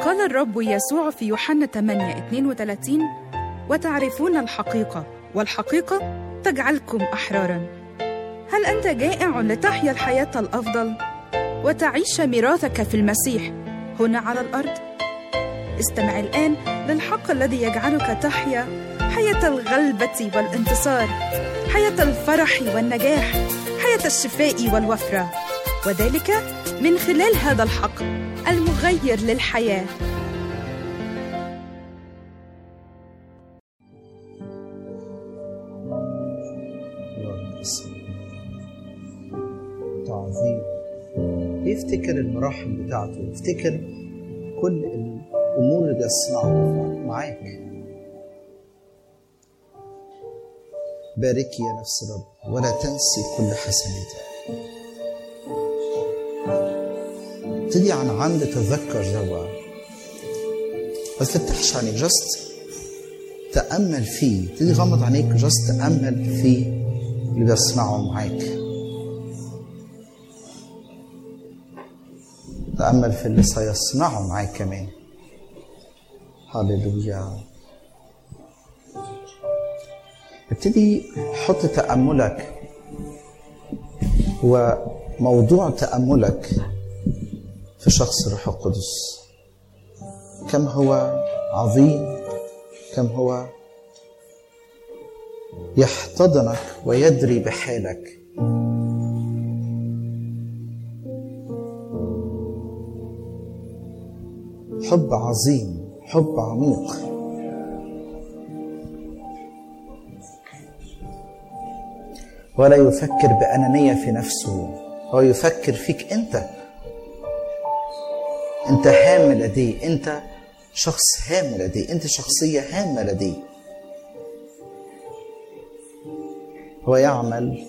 قال الرب يسوع في يوحنا 8 32 وتعرفون الحقيقة والحقيقة تجعلكم أحرارا هل أنت جائع لتحيا الحياة الأفضل وتعيش ميراثك في المسيح هنا على الأرض؟ استمع الآن للحق الذي يجعلك تحيا حياة الغلبة والانتصار حياة الفرح والنجاح حياة الشفاء والوفرة وذلك من خلال هذا الحق المغير للحياه تعظيم يفتكر المراحل بتاعته يفتكر كل الامور اللي بيصنعها معاك باركي يا نفس الرب ولا تنسي كل حسناته ابتدي عن عمد تتذكر جوا ما تفتحش عينيك جست تأمل فيه ابتدي غمض عينيك جست تأمل في اللي بيصنعه معاك تأمل في اللي سيصنعه معاك كمان هللويا ابتدي حط تأملك وموضوع تأملك في شخص الروح القدس كم هو عظيم كم هو يحتضنك ويدري بحالك حب عظيم حب عميق ولا يفكر بأنانية في نفسه هو يفكر فيك أنت أنت هام لديه أنت شخص هام لديه أنت شخصية هامة لديه هو يعمل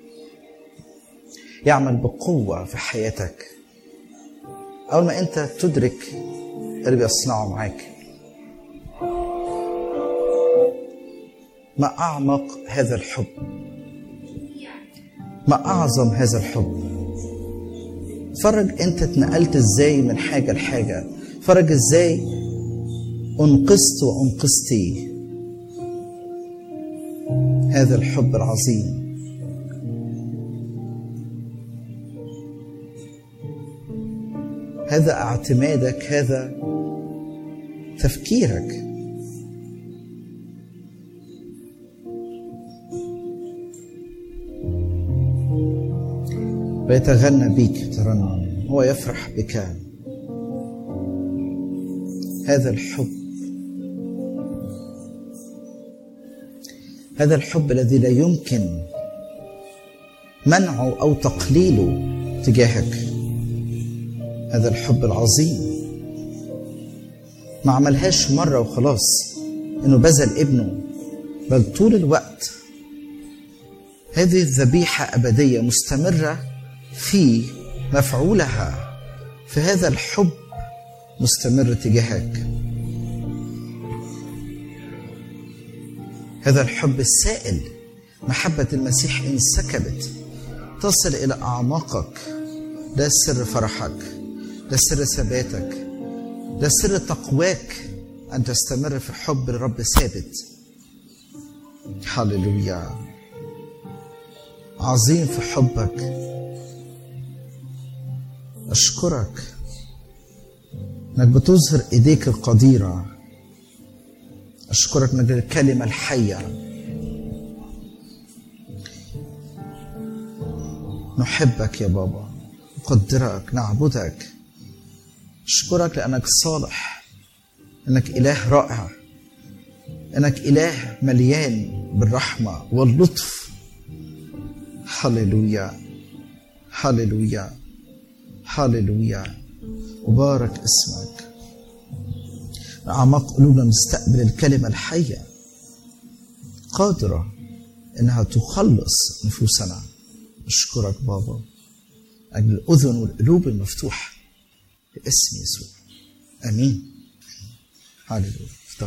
يعمل بقوة في حياتك أول ما أنت تدرك اللي بيصنعه معاك ما أعمق هذا الحب ما أعظم هذا الحب فرج أنت اتنقلت إزاي من حاجة لحاجة فرج إزاي أنقذت وأنقذتي هذا الحب العظيم هذا اعتمادك هذا تفكيرك ويتغنى بك ترنم هو يفرح بك هذا الحب هذا الحب الذي لا يمكن منعه او تقليله تجاهك هذا الحب العظيم ما عملهاش مرة وخلاص انه بذل ابنه بل طول الوقت هذه الذبيحة أبدية مستمرة في مفعولها في هذا الحب مستمر تجاهك هذا الحب السائل محبة المسيح انسكبت تصل إلى أعماقك ده سر فرحك ده سر ثباتك ده سر تقواك أن تستمر في حب الرب ثابت هللويا عظيم في حبك أشكرك أنك بتظهر إيديك القديرة أشكرك من أجل الكلمة الحية نحبك يا بابا نقدرك نعبدك أشكرك لأنك صالح أنك إله رائع أنك إله مليان بالرحمة واللطف هللويا هللويا هللويا مبارك اسمك أعماق قلوبنا نستقبل الكلمة الحية قادرة إنها تخلص نفوسنا أشكرك بابا أجل الأذن والقلوب المفتوحة باسم يسوع امين هللويا افضل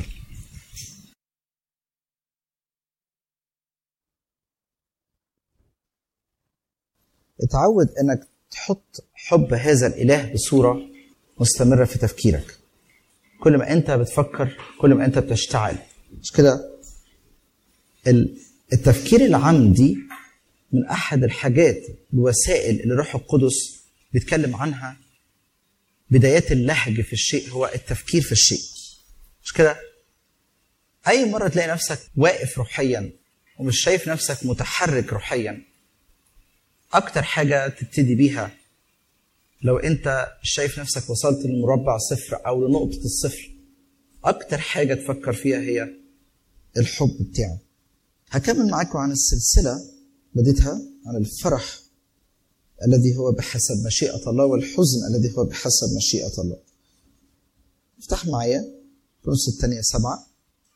اتعود انك تحط حب هذا الاله بصوره مستمره في تفكيرك كل ما انت بتفكر كل ما انت بتشتعل مش كده ال- التفكير العمدي من احد الحاجات الوسائل اللي الروح القدس بيتكلم عنها بدايات اللهج في الشيء هو التفكير في الشيء مش كده اي مره تلاقي نفسك واقف روحيا ومش شايف نفسك متحرك روحيا اكتر حاجه تبتدي بيها لو انت شايف نفسك وصلت للمربع صفر او لنقطه الصفر اكتر حاجه تفكر فيها هي الحب بتاعه هكمل معاكم عن السلسله بديتها عن الفرح الذي هو بحسب مشيئه الله والحزن الذي هو بحسب مشيئه الله افتح معايا كورنثوس الثانيه سبعه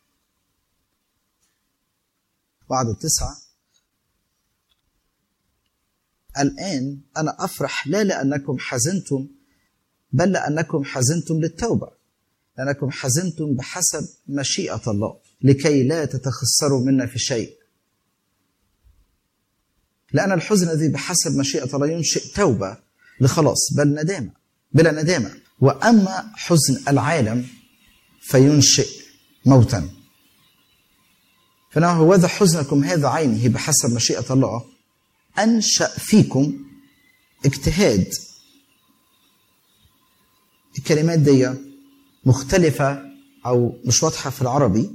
وعدد تسعه الآن أنا أفرح لا لأنكم حزنتم بل لأنكم حزنتم للتوبة لأنكم حزنتم بحسب مشيئة الله لكي لا تتخسروا منا في شيء لأن الحزن الذي بحسب مشيئة الله ينشئ توبة لخلاص بل ندامة بلا ندامة وأما حزن العالم فينشئ موتا فإنه هو ذا حزنكم هذا عينه بحسب مشيئة الله أنشأ فيكم اجتهاد الكلمات دي مختلفة أو مش واضحة في العربي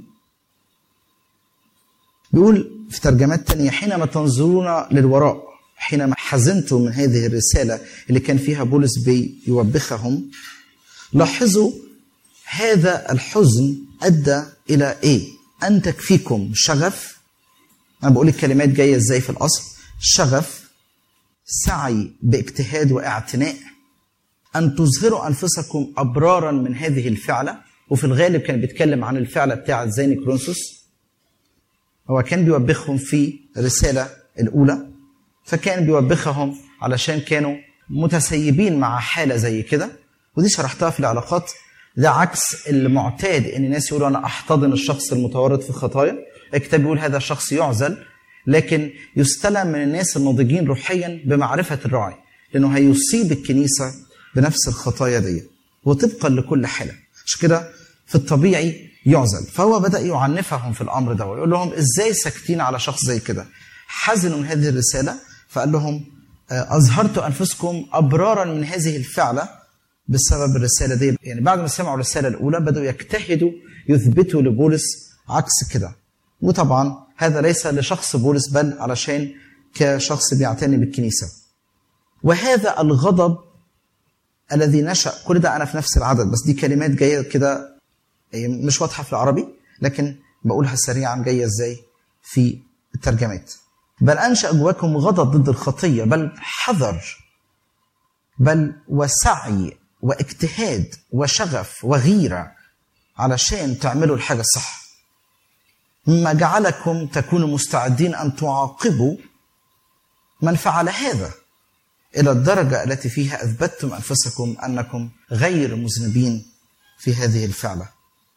بيقول في ترجمات تانية حينما تنظرون للوراء حينما حزنتم من هذه الرسالة اللي كان فيها بولس بيوبخهم لاحظوا هذا الحزن أدى إلى إيه؟ أن تكفيكم شغف أنا بقول الكلمات جاية إزاي في الأصل شغف سعي باجتهاد واعتناء ان تظهروا انفسكم ابرارا من هذه الفعله وفي الغالب كان بيتكلم عن الفعله بتاعه زيني كرونسوس هو كان بيوبخهم في الرساله الاولى فكان بيوبخهم علشان كانوا متسيبين مع حاله زي كده ودي شرحتها في العلاقات ده عكس المعتاد ان الناس يقولوا انا احتضن الشخص المتورط في الخطايا الكتاب بيقول هذا الشخص يعزل لكن يستلم من الناس الناضجين روحيا بمعرفة الراعي لأنه هيصيب الكنيسة بنفس الخطايا دي وطبقا لكل حالة عشان كده في الطبيعي يعزل فهو بدأ يعنفهم في الأمر ده ويقول لهم إزاي ساكتين على شخص زي كده حزنوا من هذه الرسالة فقال لهم أظهرت أنفسكم أبرارا من هذه الفعلة بسبب الرسالة دي يعني بعد ما سمعوا الرسالة الأولى بدأوا يجتهدوا يثبتوا لبولس عكس كده وطبعا هذا ليس لشخص بولس بل علشان كشخص بيعتني بالكنيسة وهذا الغضب الذي نشأ كل ده أنا في نفس العدد بس دي كلمات جاية كده مش واضحة في العربي لكن بقولها سريعا جاية ازاي في الترجمات بل أنشأ جواكم غضب ضد الخطية بل حذر بل وسعي واجتهاد وشغف وغيرة علشان تعملوا الحاجة الصح مما جعلكم تكونوا مستعدين ان تعاقبوا من فعل هذا الى الدرجه التي فيها اثبتتم انفسكم انكم غير مذنبين في هذه الفعله.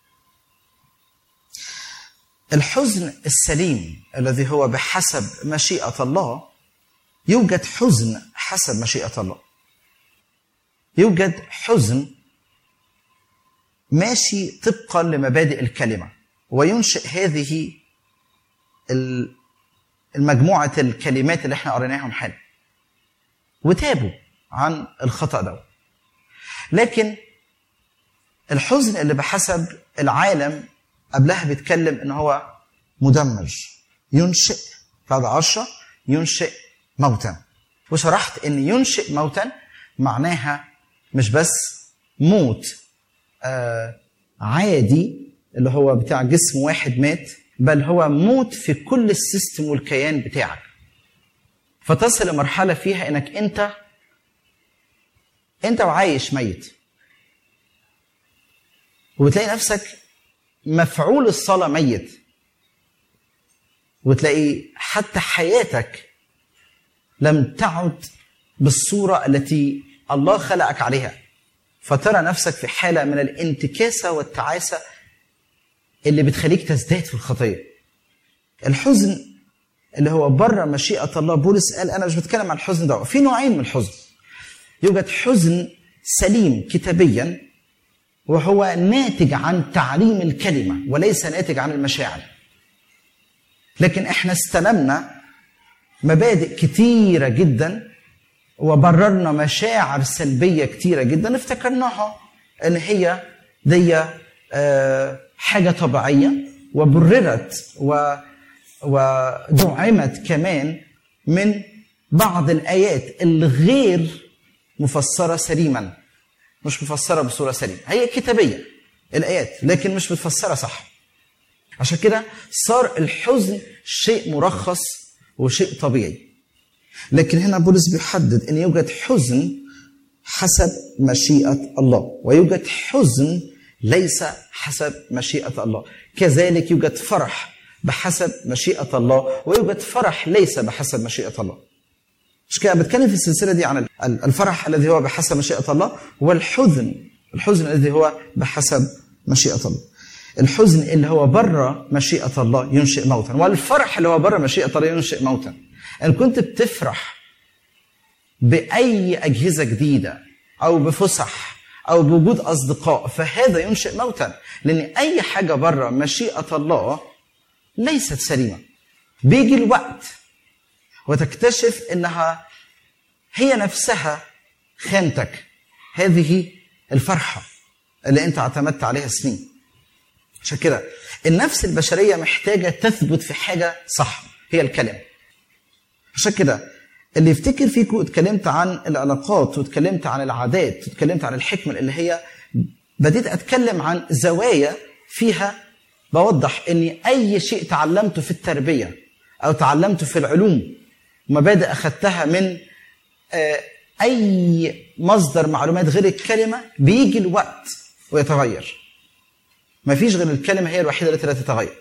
الحزن السليم الذي هو بحسب مشيئه الله يوجد حزن حسب مشيئه الله. يوجد حزن ماشي طبقا لمبادئ الكلمه وينشئ هذه المجموعة الكلمات اللي احنا قريناهم حالا وتابوا عن الخطأ ده لكن الحزن اللي بحسب العالم قبلها بيتكلم ان هو مدمر ينشئ بعد عشرة ينشئ موتا وشرحت ان ينشئ موتا معناها مش بس موت آه عادي اللي هو بتاع جسم واحد مات بل هو موت في كل السيستم والكيان بتاعك فتصل لمرحله فيها انك انت انت وعايش ميت وبتلاقي نفسك مفعول الصلاه ميت وتلاقي حتى حياتك لم تعد بالصوره التي الله خلقك عليها فترى نفسك في حاله من الانتكاسه والتعاسه اللي بتخليك تزداد في الخطيه الحزن اللي هو بره مشيئه الله بولس قال انا مش بتكلم عن الحزن ده في نوعين من الحزن يوجد حزن سليم كتابيا وهو ناتج عن تعليم الكلمة وليس ناتج عن المشاعر لكن احنا استلمنا مبادئ كتيرة جدا وبررنا مشاعر سلبية كتيرة جدا افتكرناها ان هي دي آه، حاجة طبيعية وبررت و ودعمت كمان من بعض الآيات الغير مفسرة سليما مش مفسرة بصورة سليمة هي كتابية الآيات لكن مش متفسرة صح عشان كده صار الحزن شيء مرخص وشيء طبيعي لكن هنا بولس بيحدد ان يوجد حزن حسب مشيئة الله ويوجد حزن ليس حسب مشيئة الله كذلك يوجد فرح بحسب مشيئة الله ويوجد فرح ليس بحسب مشيئة الله مش كده بتكلم في السلسلة دي عن الفرح الذي هو بحسب مشيئة الله والحزن الحزن الذي هو بحسب مشيئة الله الحزن اللي هو بره مشيئة الله ينشئ موتا والفرح اللي هو بره مشيئة الله ينشئ موتا إن كنت بتفرح بأي أجهزة جديدة أو بفسح أو بوجود أصدقاء فهذا ينشئ موتا لأن أي حاجة بره مشيئة الله ليست سليمة بيجي الوقت وتكتشف إنها هي نفسها خانتك هذه الفرحة اللي أنت اعتمدت عليها سنين عشان كده النفس البشرية محتاجة تثبت في حاجة صح هي الكلمة عشان كده اللي يفتكر فيكم اتكلمت عن العلاقات واتكلمت عن العادات واتكلمت عن الحكمة اللي هي بديت اتكلم عن زوايا فيها بوضح ان اي شيء تعلمته في التربية او تعلمته في العلوم مبادئ اخذتها من آه، اي مصدر معلومات غير الكلمة بيجي الوقت ويتغير مفيش غير الكلمة هي الوحيدة التي لا تتغير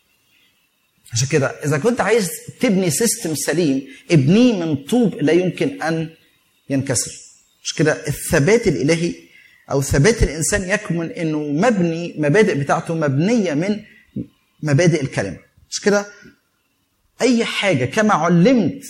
عشان كده اذا كنت عايز تبني سيستم سليم ابنيه من طوب لا يمكن ان ينكسر مش كده الثبات الالهي او ثبات الانسان يكمن انه مبني مبادئ بتاعته مبنيه من مبادئ الكلمه مش كده اي حاجه كما علمت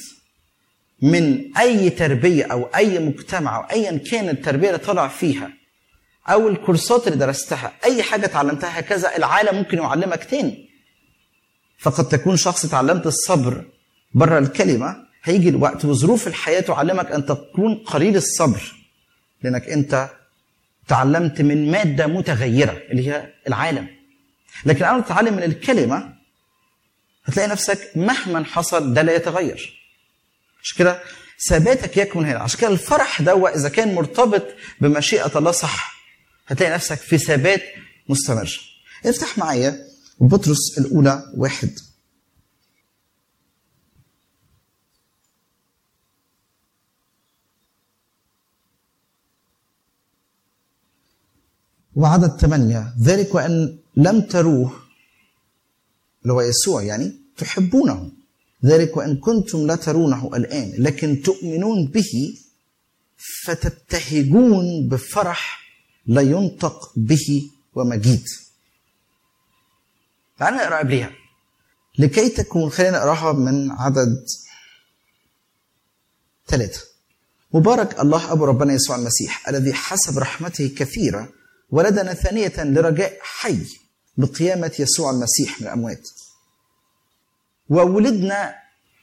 من اي تربيه او اي مجتمع او ايا كان التربيه اللي طلع فيها او الكورسات اللي درستها اي حاجه اتعلمتها هكذا العالم ممكن يعلمك تاني فقد تكون شخص تعلمت الصبر بره الكلمة هيجي الوقت وظروف الحياة تعلمك أن تكون قليل الصبر لأنك أنت تعلمت من مادة متغيرة اللي هي العالم لكن أنا تتعلم من الكلمة هتلاقي نفسك مهما حصل ده لا يتغير عشان كده ثباتك يكمن هنا عشان كده الفرح ده إذا كان مرتبط بمشيئة الله صح هتلاقي نفسك في ثبات مستمر افتح معايا بطرس الأولى واحد وعدد ثمانية ذلك وأن لم تروه اللي هو يسوع يعني تحبونه ذلك وأن كنتم لا ترونه الآن لكن تؤمنون به فتبتهجون بفرح لا ينطق به ومجيد تعالى نقرا قبليها لكي تكون خلينا نقراها من عدد ثلاثة مبارك الله أبو ربنا يسوع المسيح الذي حسب رحمته كثيرة ولدنا ثانية لرجاء حي بقيامة يسوع المسيح من الأموات وولدنا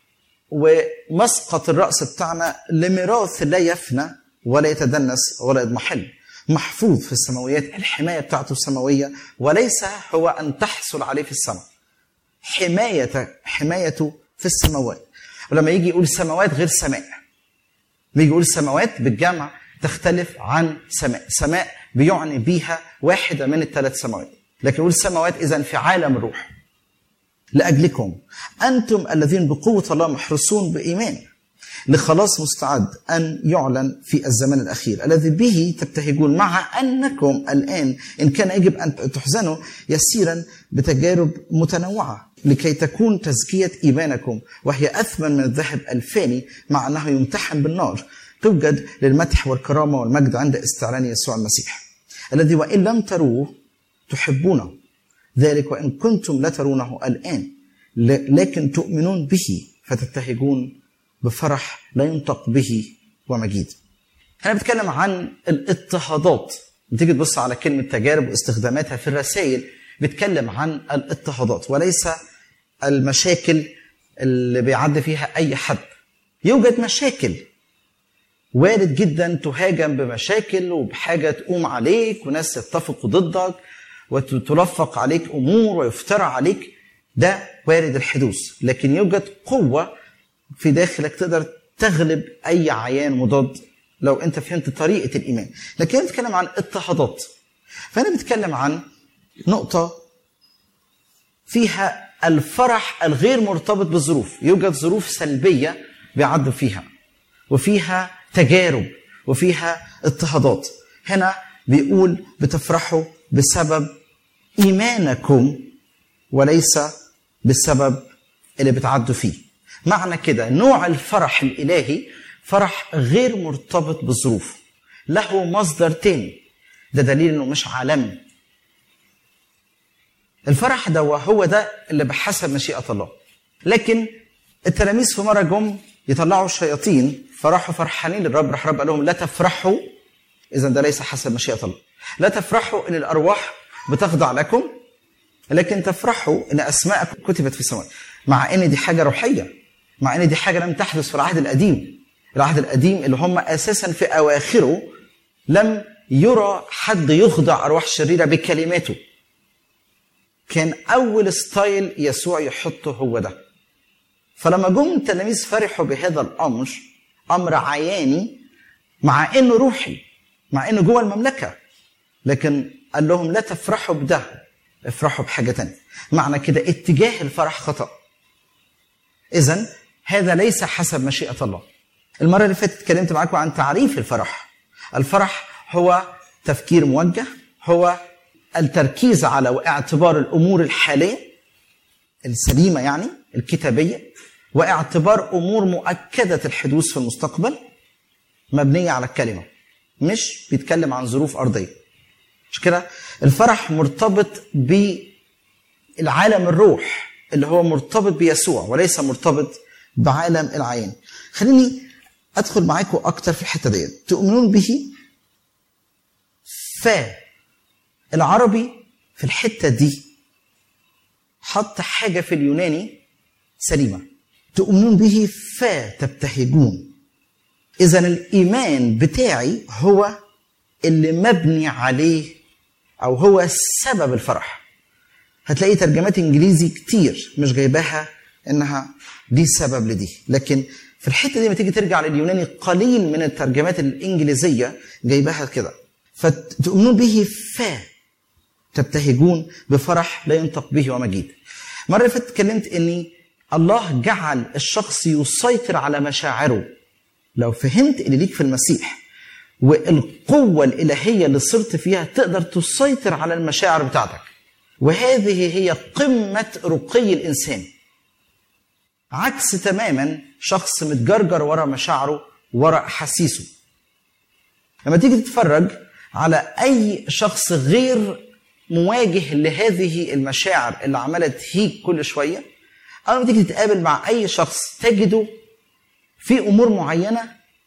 ومسقط الرأس بتاعنا لميراث لا يفنى ولا يتدنس ولا يضمحل محفوظ في السماويات الحماية بتاعته السماوية وليس هو أن تحصل عليه في السماء حماية حمايته في السماوات ولما يجي يقول سماوات غير سماء يجي يقول سماوات بالجمع تختلف عن سماء سماء بيعني بيها واحدة من الثلاث سماوات لكن يقول سماوات إذا في عالم الروح لأجلكم أنتم الذين بقوة الله محرسون بإيمان لخلاص مستعد أن يعلن في الزمان الأخير الذي به تبتهجون مع أنكم الآن إن كان يجب أن تحزنوا يسيرا بتجارب متنوعة لكي تكون تزكية إيمانكم وهي أثمن من الذهب الفاني مع أنه يمتحن بالنار توجد للمدح والكرامة والمجد عند استعلان يسوع المسيح الذي وإن لم تروه تحبونه ذلك وإن كنتم لا ترونه الآن لكن تؤمنون به فتبتهجون بفرح لا ينطق به ومجيد هنا بتكلم عن الاضطهادات تيجي تبص على كلمة تجارب واستخداماتها في الرسائل بيتكلم عن الاضطهادات وليس المشاكل اللي بيعدي فيها أي حد يوجد مشاكل وارد جدا تهاجم بمشاكل وبحاجة تقوم عليك وناس يتفقوا ضدك وتلفق عليك أمور ويفترى عليك ده وارد الحدوث لكن يوجد قوة في داخلك تقدر تغلب أي عيان مضاد لو أنت فهمت طريقة الإيمان لكن أنا بتكلم عن اضطهادات فأنا بتكلم عن نقطة فيها الفرح الغير مرتبط بالظروف يوجد ظروف سلبية بيعدوا فيها وفيها تجارب وفيها اضطهادات هنا بيقول بتفرحوا بسبب ايمانكم وليس بسبب اللي بتعدوا فيه معنى كده نوع الفرح الالهي فرح غير مرتبط بالظروف له مصدر تاني ده دليل انه مش عالمي الفرح ده وهو ده اللي بحسب مشيئه الله لكن التلاميذ في مره جم يطلعوا الشياطين فراحوا فرحانين للرب راح الرب قال لهم لا تفرحوا اذا ده ليس حسب مشيئه الله لا تفرحوا ان الارواح بتخضع لكم لكن تفرحوا ان اسماءكم كتبت في السماء مع ان دي حاجه روحيه مع ان دي حاجه لم تحدث في العهد القديم العهد القديم اللي هم اساسا في اواخره لم يرى حد يخضع ارواح شريره بكلماته كان اول ستايل يسوع يحطه هو ده فلما جم التلاميذ فرحوا بهذا الامر امر عياني مع انه روحي مع انه جوه المملكه لكن قال لهم لا تفرحوا بده افرحوا بحاجه تانية معنى كده اتجاه الفرح خطا اذا هذا ليس حسب مشيئه الله المره اللي فاتت اتكلمت معاكم عن تعريف الفرح الفرح هو تفكير موجه هو التركيز على واعتبار الامور الحاليه السليمه يعني الكتابيه واعتبار امور مؤكده الحدوث في المستقبل مبنيه على الكلمه مش بيتكلم عن ظروف ارضيه مش كده الفرح مرتبط بالعالم الروح اللي هو مرتبط بيسوع وليس مرتبط بعالم العين خليني ادخل معاكم اكتر في الحته ديت تؤمنون به ف العربي في الحته دي حط حاجه في اليوناني سليمه تؤمنون به فتبتهجون اذا الايمان بتاعي هو اللي مبني عليه او هو سبب الفرح هتلاقي ترجمات انجليزي كتير مش جايباها انها دي سبب لدي لكن في الحته دي ما تيجي ترجع لليوناني قليل من الترجمات الانجليزيه جايباها كده فتؤمنون به ف تبتهجون بفرح لا ينطق به ومجيد مرة اللي فاتت اتكلمت اني الله جعل الشخص يسيطر على مشاعره لو فهمت اللي ليك في المسيح والقوة الإلهية اللي صرت فيها تقدر تسيطر على المشاعر بتاعتك وهذه هي قمة رقي الإنسان عكس تماما شخص متجرجر ورا مشاعره ورا أحاسيسه لما تيجي تتفرج على أي شخص غير مواجه لهذه المشاعر اللي عماله تهيج كل شويه اول ما تيجي تتقابل مع اي شخص تجده في امور معينه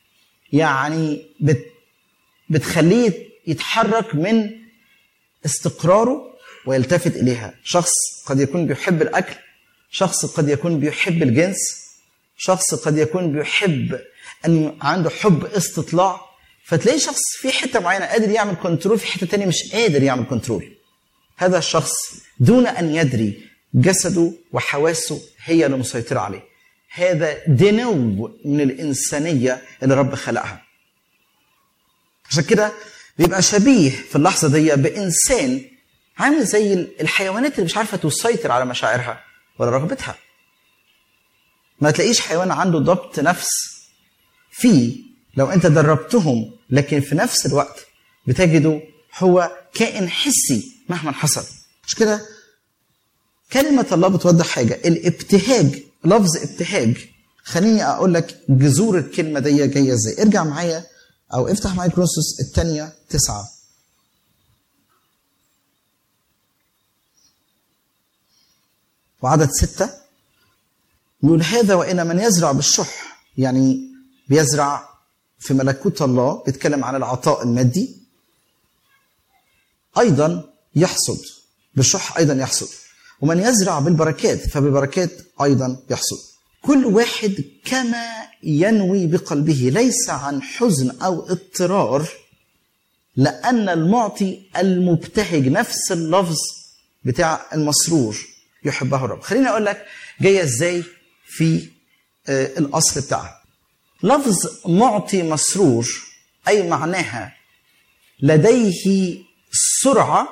يعني بت بتخليه يتحرك من استقراره ويلتفت اليها شخص قد يكون بيحب الاكل شخص قد يكون بيحب الجنس شخص قد يكون بيحب ان عنده حب استطلاع فتلاقي شخص في حته معينه قادر يعمل كنترول في حته تانية مش قادر يعمل كنترول هذا الشخص دون ان يدري جسده وحواسه هي اللي مسيطره عليه هذا دنو من الانسانيه اللي رب خلقها عشان كده بيبقى شبيه في اللحظه دي بانسان عامل زي الحيوانات اللي مش عارفه تسيطر على مشاعرها ولا رغبتها ما تلاقيش حيوان عنده ضبط نفس فيه لو انت دربتهم لكن في نفس الوقت بتجده هو كائن حسي مهما حصل مش كده كلمة الله بتوضح حاجة الابتهاج لفظ ابتهاج خليني أقول لك جذور الكلمة دي جاية ازاي ارجع معايا أو افتح معايا كرونسوس الثانية تسعة وعدد ستة يقول هذا وإن من يزرع بالشح يعني بيزرع في ملكوت الله بيتكلم عن العطاء المادي ايضا يحصد بالشح ايضا يحصد ومن يزرع بالبركات فبالبركات ايضا يحصد كل واحد كما ينوي بقلبه ليس عن حزن او اضطرار لان المعطي المبتهج نفس اللفظ بتاع المسرور يحبه الرب خليني اقول لك جايه ازاي في آه، الاصل بتاعها لفظ معطي مسرور اي معناها لديه سرعه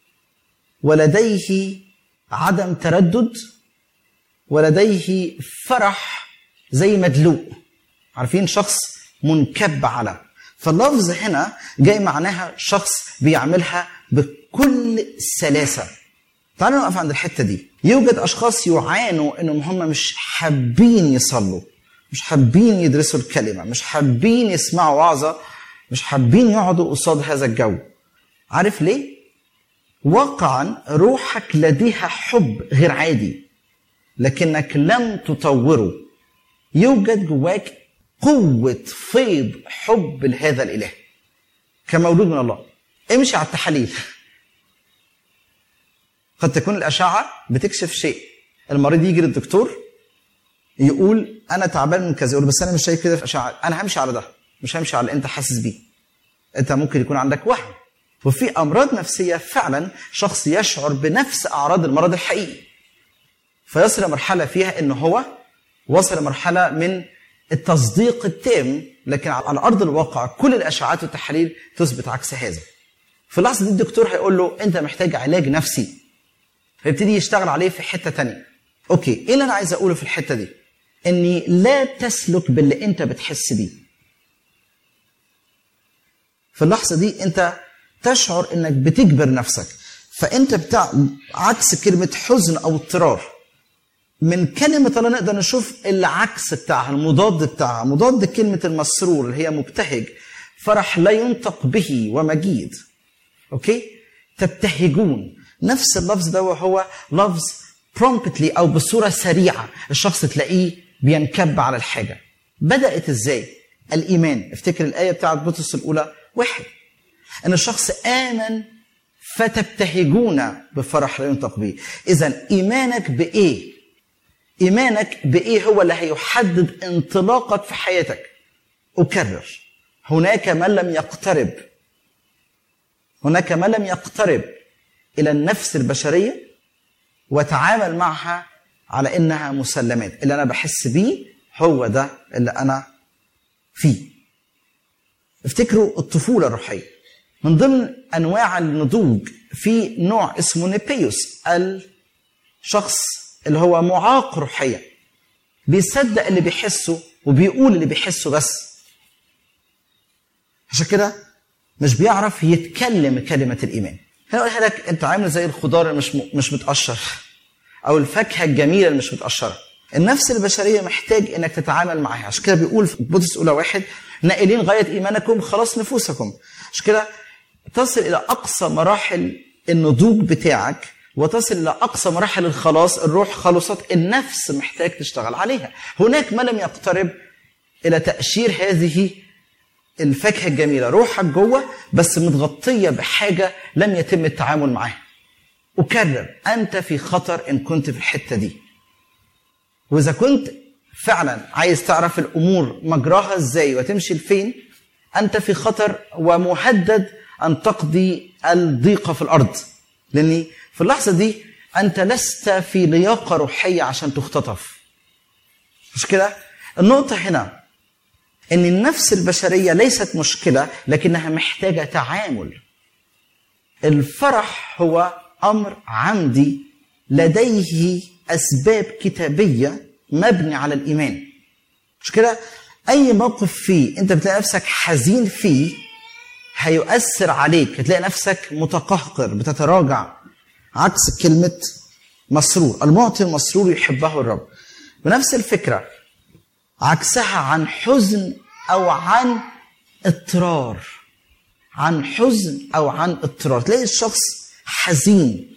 ولديه عدم تردد ولديه فرح زي مدلوق عارفين شخص منكب على فاللفظ هنا جاي معناها شخص بيعملها بكل سلاسه تعالوا نقف عند الحته دي يوجد اشخاص يعانوا انهم هم مش حابين يصلوا مش حابين يدرسوا الكلمه مش حابين يسمعوا وعظه مش حابين يقعدوا قصاد هذا الجو عارف ليه واقعا روحك لديها حب غير عادي لكنك لم تطوره يوجد جواك قوة فيض حب لهذا الإله كمولود من الله امشي على التحاليل قد تكون الأشعة بتكشف شيء المريض يجي للدكتور يقول أنا تعبان من كذا يقول بس أنا مش شايف كده في أشعة أنا همشي على ده مش همشي على اللي أنت حاسس بيه أنت ممكن يكون عندك وهم وفي أمراض نفسية فعلا شخص يشعر بنفس أعراض المرض الحقيقي فيصل لمرحلة فيها إن هو وصل لمرحلة من التصديق التام لكن على أرض الواقع كل الأشعاعات والتحاليل تثبت عكس هذا في اللحظة دي الدكتور هيقول له أنت محتاج علاج نفسي فيبتدي يشتغل عليه في حتة تانية أوكي إيه اللي أنا عايز أقوله في الحتة دي إني لا تسلك باللي أنت بتحس بيه في اللحظة دي أنت تشعر إنك بتجبر نفسك فأنت بتاع عكس كلمة حزن أو اضطرار من كلمة الله نقدر نشوف العكس بتاعها المضاد بتاعها مضاد كلمة المسرور اللي هي مبتهج فرح لا ينطق به ومجيد اوكي تبتهجون نفس اللفظ ده وهو لفظ promptly او بصوره سريعه الشخص تلاقيه بينكب على الحاجه بدات ازاي الايمان افتكر الايه بتاعت بطرس الاولى واحد ان الشخص امن فتبتهجون بفرح لا ينطق به اذا ايمانك بايه ايمانك بايه هو اللي هيحدد انطلاقك في حياتك اكرر هناك من لم يقترب هناك من لم يقترب الى النفس البشريه وتعامل معها على انها مسلمات اللي انا بحس بيه هو ده اللي انا فيه افتكروا الطفوله الروحيه من ضمن انواع النضوج في نوع اسمه نيبيوس الشخص اللي هو معاق روحيا بيصدق اللي بيحسه وبيقول اللي بيحسه بس عشان كده مش بيعرف يتكلم كلمة الإيمان هنا أقولها لك أنت عامل زي الخضار اللي مش مش متقشر أو الفاكهة الجميلة اللي مش متقشرة النفس البشرية محتاج إنك تتعامل معاها عشان كده بيقول في بطرس أولى واحد نائلين غاية إيمانكم خلاص نفوسكم عشان كده تصل إلى أقصى مراحل النضوج بتاعك وتصل إلى أقصى مراحل الخلاص الروح خلصت النفس محتاج تشتغل عليها هناك ما لم يقترب إلى تأشير هذه الفاكهة الجميلة روحك جوه بس متغطية بحاجة لم يتم التعامل معاها أكرر أنت في خطر إن كنت في الحتة دي وإذا كنت فعلا عايز تعرف الأمور مجراها إزاي وتمشي لفين أنت في خطر ومهدد أن تقضي الضيقة في الأرض لأني في اللحظة دي أنت لست في لياقة روحية عشان تختطف مش كده النقطة هنا ان النفس البشريه ليست مشكله لكنها محتاجه تعامل الفرح هو امر عمدي لديه اسباب كتابيه مبني على الايمان مش كده اي موقف فيه انت بتلاقي نفسك حزين فيه هيؤثر عليك هتلاقي نفسك متقهقر بتتراجع عكس كلمه مسرور المعطي المسرور يحبه الرب بنفس الفكره عكسها عن حزن او عن اضطرار عن حزن او عن اضطرار تلاقي الشخص حزين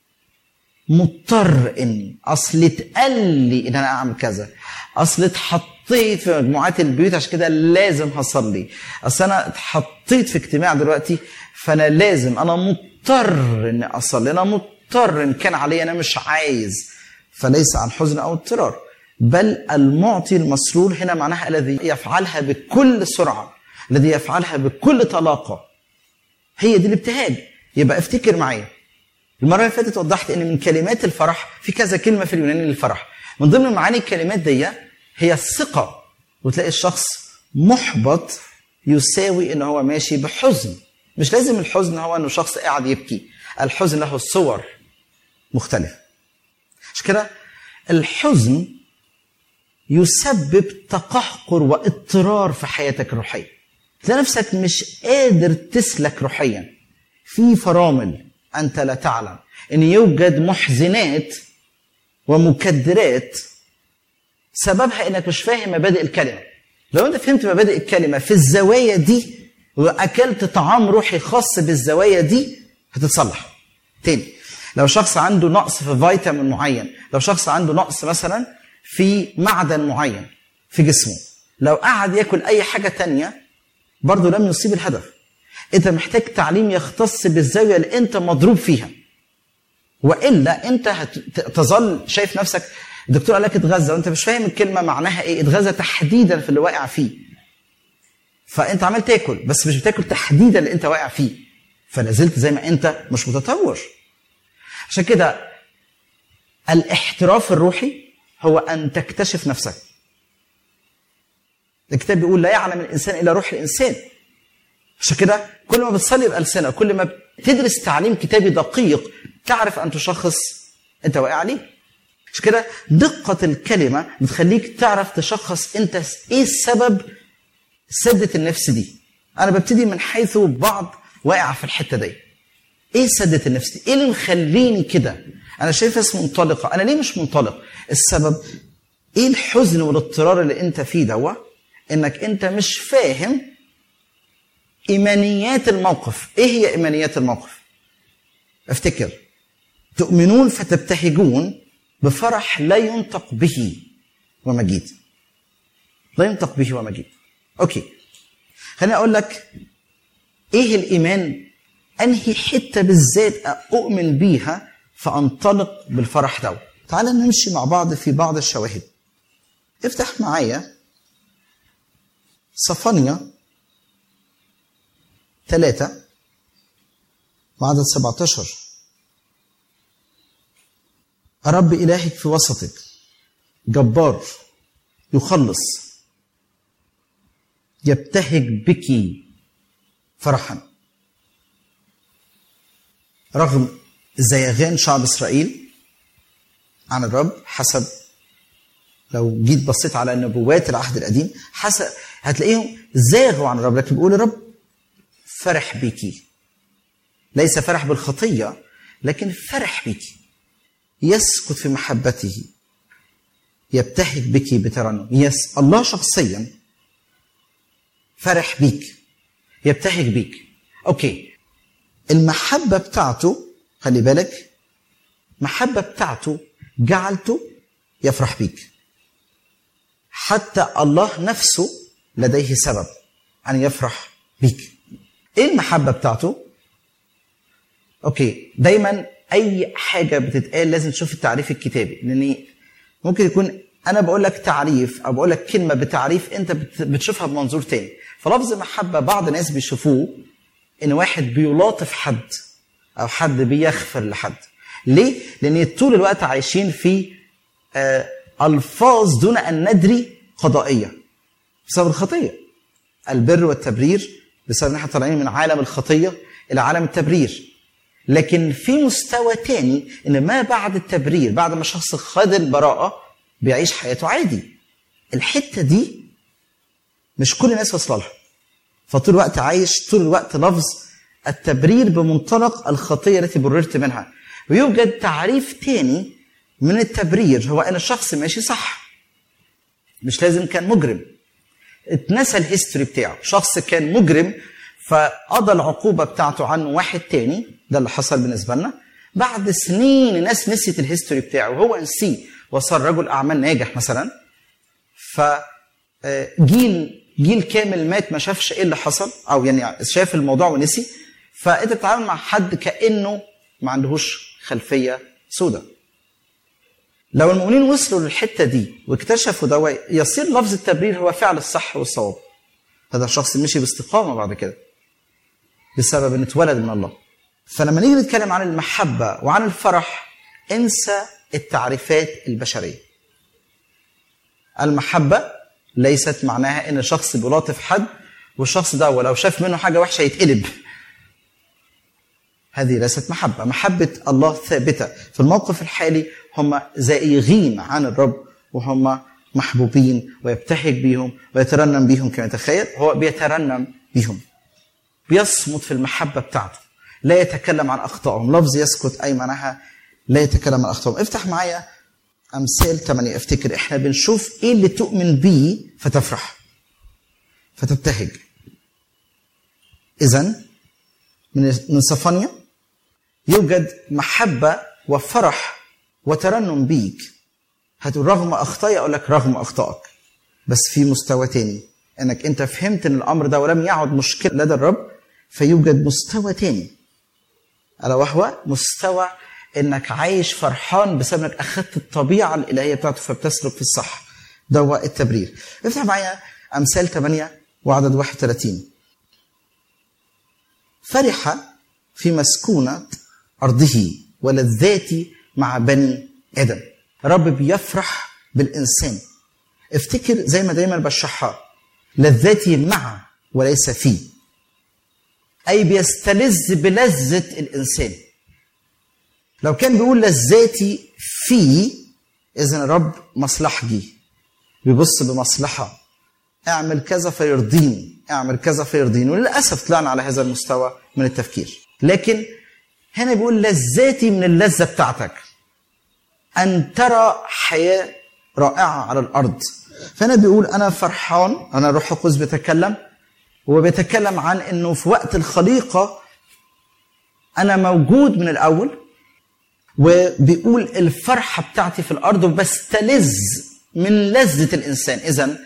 مضطر اني اصل اتقال لي ان انا اعمل كذا اصل اتحطيت في مجموعات البيوت عشان كده لازم هصلي اصل انا اتحطيت في اجتماع دلوقتي فانا لازم انا مضطر اني اصلي انا مضطر ان كان علي انا مش عايز فليس عن حزن او اضطرار بل المعطي المسرور هنا معناها الذي يفعلها بكل سرعه الذي يفعلها بكل طلاقه هي دي الابتهاج يبقى افتكر معايا المره اللي فاتت وضحت ان من كلمات الفرح في كذا كلمه في اليوناني للفرح من ضمن معاني الكلمات دي هي الثقه وتلاقي الشخص محبط يساوي ان هو ماشي بحزن مش لازم الحزن هو انه شخص قاعد يبكي الحزن له صور مختلفه مش كده الحزن يسبب تقهقر واضطرار في حياتك الروحيه تلاقي نفسك مش قادر تسلك روحيا في فرامل انت لا تعلم ان يوجد محزنات ومكدرات سببها انك مش فاهم مبادئ الكلمه لو انت فهمت مبادئ الكلمه في الزوايا دي واكلت طعام روحي خاص بالزوايا دي هتتصلح تاني لو شخص عنده نقص في فيتامين معين لو شخص عنده نقص مثلا في معدن معين في جسمه لو قعد ياكل اي حاجه تانية برضه لم يصيب الهدف انت محتاج تعليم يختص بالزاويه اللي انت مضروب فيها والا انت هتظل شايف نفسك الدكتور قال لك اتغذى وانت مش فاهم الكلمه معناها ايه اتغذى تحديدا في اللي واقع فيه فانت عمال تاكل بس مش بتاكل تحديدا اللي انت واقع فيه فلا زلت زي ما انت مش متطور عشان كده الاحتراف الروحي هو ان تكتشف نفسك الكتاب بيقول لا يعلم الانسان الا روح الانسان عشان كده كل ما بتصلي بألسنة كل ما بتدرس تعليم كتابي دقيق تعرف أن تشخص أنت واقع عليه مش كده دقة الكلمة بتخليك تعرف تشخص أنت إيه السبب سدة النفس دي أنا ببتدي من حيث بعض واقع في الحتة دي إيه سدة النفس دي إيه اللي مخليني كده أنا شايف اسم منطلقة أنا ليه مش منطلق السبب إيه الحزن والاضطرار اللي أنت فيه دوا إنك أنت مش فاهم إيمانيات الموقف إيه هي إيمانيات الموقف افتكر تؤمنون فتبتهجون بفرح لا ينطق به ومجيد لا ينطق به ومجيد أوكي خليني أقول لك إيه الإيمان أنهي حتة بالذات أؤمن بيها فأنطلق بالفرح ده تعال نمشي مع بعض في بعض الشواهد افتح معايا صفانيا ثلاثة وعدد 17 رب إلهك في وسطك جبار يخلص يبتهج بك فرحا رغم زيغان شعب إسرائيل عن الرب حسب لو جيت بصيت على نبوات العهد القديم حسب هتلاقيهم زاغوا عن الرب لكن بيقول الرب فرح بيكي ليس فرح بالخطية لكن فرح بيكي يسكت في محبته يبتهج بك بترنم يس الله شخصيا فرح بيك يبتهج بيك اوكي المحبة بتاعته خلي بالك محبة بتاعته جعلته يفرح بيك حتى الله نفسه لديه سبب أن يفرح بيك ايه المحبه بتاعته اوكي دايما اي حاجه بتتقال لازم تشوف التعريف الكتابي لان ممكن يكون انا بقول لك تعريف او بقول لك كلمه بتعريف انت بتشوفها بمنظور تاني فلفظ محبه بعض الناس بيشوفوه ان واحد بيلاطف حد او حد بيغفر لحد ليه لان طول الوقت عايشين في آه الفاظ دون ان ندري قضائيه بسبب الخطيه البر والتبرير بسبب ان احنا طالعين من عالم الخطيه الى عالم التبرير لكن في مستوى تاني ان ما بعد التبرير بعد ما الشخص خد البراءه بيعيش حياته عادي الحته دي مش كل الناس واصله لها فطول الوقت عايش طول الوقت لفظ التبرير بمنطلق الخطيه التي بررت منها ويوجد تعريف تاني من التبرير هو ان الشخص ماشي صح مش لازم كان مجرم اتنسى الهيستوري بتاعه شخص كان مجرم فقضى العقوبه بتاعته عن واحد تاني ده اللي حصل بالنسبه لنا بعد سنين الناس نسيت الهيستوري بتاعه وهو نسيه وصار رجل اعمال ناجح مثلا ف جيل جيل كامل مات ما شافش ايه اللي حصل او يعني شاف الموضوع ونسي فانت بتتعامل مع حد كانه ما عندهوش خلفيه سوداء لو المؤمنين وصلوا للحته دي واكتشفوا ده يصير لفظ التبرير هو فعل الصح والصواب هذا الشخص مشي باستقامه بعد كده بسبب انه اتولد من الله فلما نيجي نتكلم عن المحبه وعن الفرح انسى التعريفات البشريه المحبه ليست معناها ان شخص بيلاطف حد والشخص ده ولو شاف منه حاجه وحشه يتقلب هذه ليست محبه محبه الله ثابته في الموقف الحالي هم زائغين عن الرب وهم محبوبين ويبتهج بيهم ويترنم بيهم كما يتخيل هو بيترنم بيهم بيصمت في المحبه بتاعته لا يتكلم عن اخطائهم لفظ يسكت اي معناها لا يتكلم عن اخطائهم افتح معايا امثال 8 افتكر احنا بنشوف ايه اللي تؤمن بيه فتفرح فتبتهج اذا من من صفانيا يوجد محبه وفرح وترنم بيك هتقول رغم اخطائي اقول لك رغم اخطائك بس في مستوى تاني انك انت فهمت ان الامر ده ولم يعد مشكله لدى الرب فيوجد مستوى تاني الا وهو مستوى انك عايش فرحان بسبب انك اخذت الطبيعه الالهيه بتاعته فبتسلك في الصح ده هو التبرير افتح معايا امثال 8 وعدد 31 فرح في مسكونه ارضه ولذاتي مع بني ادم رب بيفرح بالانسان افتكر زي ما دايما بشرحها لذاتي مع وليس فيه اي بيستلذ بلذه الانسان لو كان بيقول لذاتي فيه اذا الرب مصلحجي بيبص بمصلحه اعمل كذا فيرضيني اعمل كذا فيرضيني وللاسف طلعنا على هذا المستوى من التفكير لكن هنا بيقول لذاتي من اللذه بتاعتك ان ترى حياه رائعه على الارض فهنا بيقول انا فرحان انا الروح القدس بيتكلم وبيتكلم عن انه في وقت الخليقه انا موجود من الاول وبيقول الفرحه بتاعتي في الارض وبستلذ من لذه الانسان اذا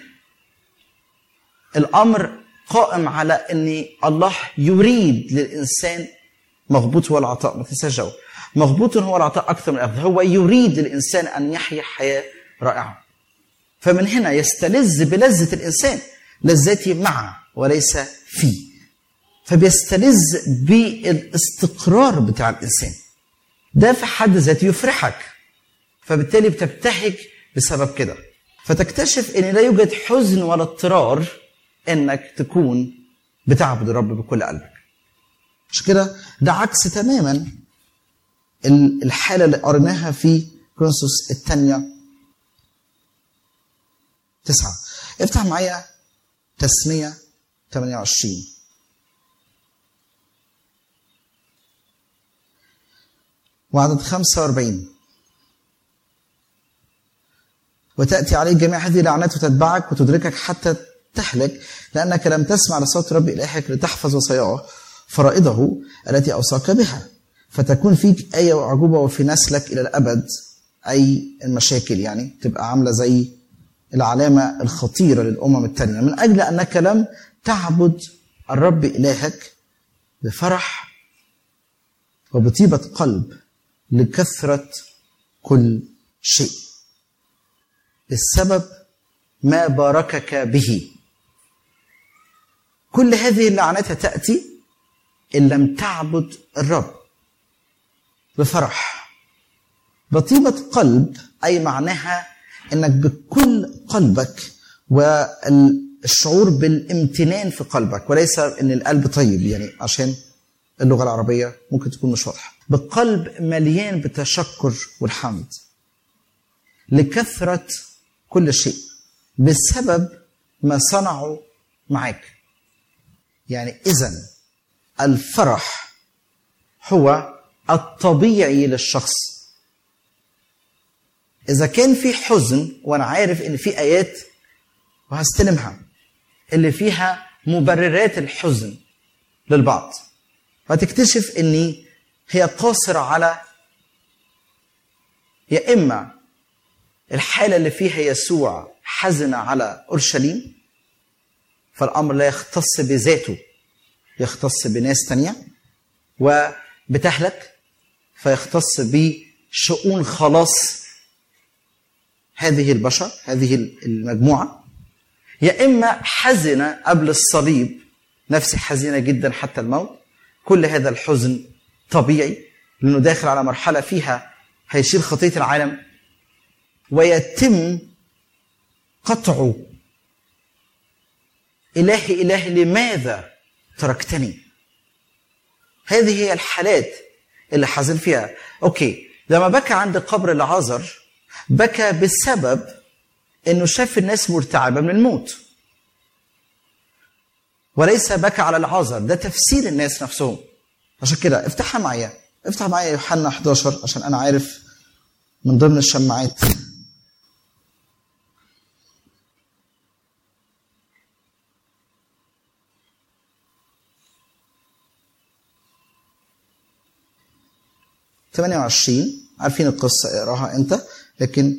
الامر قائم على ان الله يريد للانسان مغبوط هو العطاء ما تنساش مغبوط هو العطاء اكثر من الاخذ هو يريد للانسان ان يحيا حياه رائعه فمن هنا يستلذ بلذه الانسان لذتي معه وليس فيه فبيستلذ بالاستقرار بتاع الانسان ده في حد ذاته يفرحك فبالتالي بتبتهج بسبب كده فتكتشف ان لا يوجد حزن ولا اضطرار انك تكون بتعبد الرب بكل قلبك مش كده ده عكس تماما الحاله اللي قريناها في كرونسوس الثانيه تسعة افتح معايا تسمية 28 وعدد 45 وتأتي عليك جميع هذه اللعنات وتتبعك وتدركك حتى تهلك لأنك لم تسمع لصوت رب إلهك لتحفظ وصاياه فرائضه التي أوصاك بها فتكون فيك آية وعجوبة وفي نسلك إلى الأبد أي المشاكل يعني تبقى عاملة زي العلامة الخطيرة للأمم التانية من أجل أنك لم تعبد الرب إلهك بفرح وبطيبة قلب لكثرة كل شيء السبب ما باركك به كل هذه اللعنات تأتي إن لم تعبد الرب بفرح بطيبة قلب أي معناها انك بكل قلبك والشعور بالامتنان في قلبك وليس ان القلب طيب يعني عشان اللغه العربيه ممكن تكون مش واضحه بقلب مليان بالتشكر والحمد لكثره كل شيء بسبب ما صنعوا معاك يعني اذا الفرح هو الطبيعي للشخص اذا كان في حزن وانا عارف ان في ايات وهستلمها اللي فيها مبررات الحزن للبعض هتكتشف ان هي قاصرة على يا اما الحالة اللي فيها يسوع حزن على اورشليم فالامر لا يختص بذاته يختص بناس تانية وبتهلك فيختص بشؤون خلاص هذه البشر هذه المجموعة يا إما حزن قبل الصليب نفسي حزينة جدا حتى الموت كل هذا الحزن طبيعي لأنه داخل على مرحلة فيها هيشيل خطية العالم ويتم قطعه إلهي إلهي لماذا تركتني هذه هي الحالات اللي حزن فيها أوكي لما بكى عند قبر العازر بكى بسبب انه شاف الناس مرتعبه من الموت وليس بكى على العازر ده تفسير الناس نفسهم عشان كده افتحها معايا افتح معايا يوحنا 11 عشان انا عارف من ضمن الشماعات ثمانية وعشرين عارفين القصة اقراها انت لكن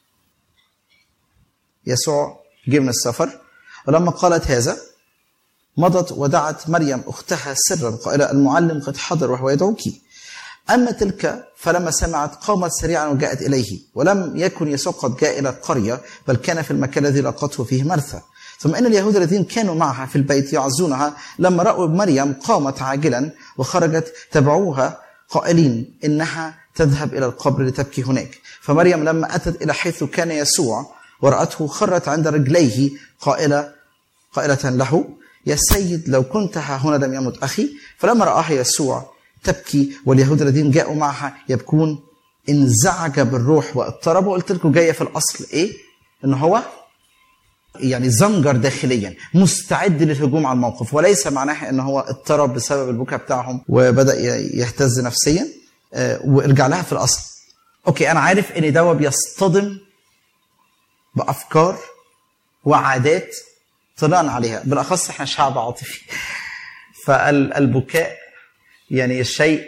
يسوع جه من السفر ولما قالت هذا مضت ودعت مريم اختها سرا قائله المعلم قد حضر وهو يدعوك اما تلك فلما سمعت قامت سريعا وجاءت اليه ولم يكن يسوع قد جاء الى القريه بل كان في المكان الذي لقته فيه مرثى ثم ان اليهود الذين كانوا معها في البيت يعزونها لما راوا مريم قامت عاجلا وخرجت تبعوها قائلين انها تذهب الى القبر لتبكي هناك فمريم لما اتت الى حيث كان يسوع ورأته خرت عند رجليه قائلة قائلة له يا سيد لو كنت ها هنا لم يمت أخي فلما رآها يسوع تبكي واليهود الذين جاءوا معها يبكون انزعج بالروح واضطرب وقلت لكم جاية في الأصل إيه؟ إن هو يعني زنجر داخليا مستعد للهجوم على الموقف وليس معناها ان هو اضطرب بسبب البكاء بتاعهم وبدا يهتز نفسيا وارجع لها في الاصل اوكي انا عارف ان ده بيصطدم بافكار وعادات طلعنا عليها بالاخص احنا شعب عاطفي فالبكاء يعني شيء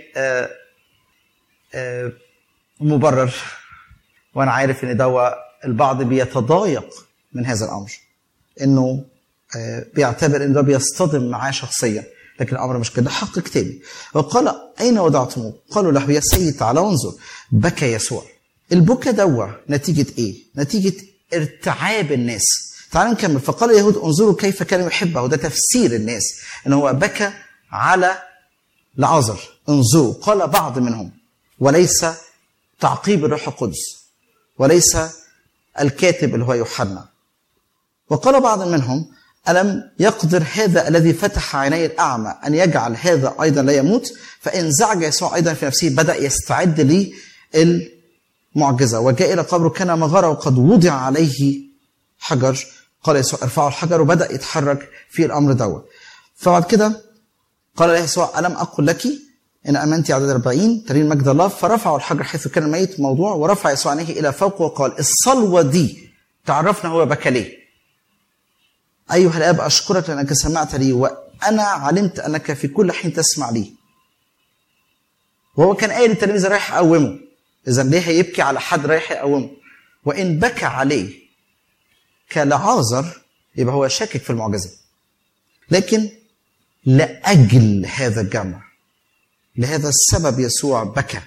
مبرر وانا عارف ان ده البعض بيتضايق من هذا الامر انه بيعتبر ان ده بيصطدم معاه شخصيا لكن الامر مش كده حق كتابي وقال اين وضعتموه؟ قالوا له يا سيد تعالى انظر بكى يسوع البكا دوا نتيجه ايه؟ نتيجه ارتعاب الناس تعالوا نكمل فقال اليهود انظروا كيف كان يحبه ده تفسير الناس ان هو بكى على لعازر انظروا قال بعض منهم وليس تعقيب الروح القدس وليس الكاتب اللي هو يوحنا وقال بعض منهم ألم يقدر هذا الذي فتح عيني الأعمى أن يجعل هذا أيضا لا يموت فانزعج يسوع أيضا في نفسه بدأ يستعد للمعجزة وجاء إلى قبره كان مغارة وقد وضع عليه حجر قال يسوع ارفعوا الحجر وبدأ يتحرك في الأمر دوت فبعد كده قال له يسوع ألم أقل لك إن أمنت عدد 40 ترين مجد الله فرفعوا الحجر حيث كان الميت موضوع ورفع يسوع عينيه إلى فوق وقال الصلوة دي تعرفنا هو بكى ليه أيها الآب أشكرك لأنك سمعت لي وأنا علمت أنك في كل حين تسمع لي وهو كان قايل للتلاميذ رايح أقومه إذا ليه هيبكي على حد رايح يقومه وإن بكى عليه كلعازر يبقى هو شاكك في المعجزة لكن لأجل هذا الجمع لهذا السبب يسوع بكى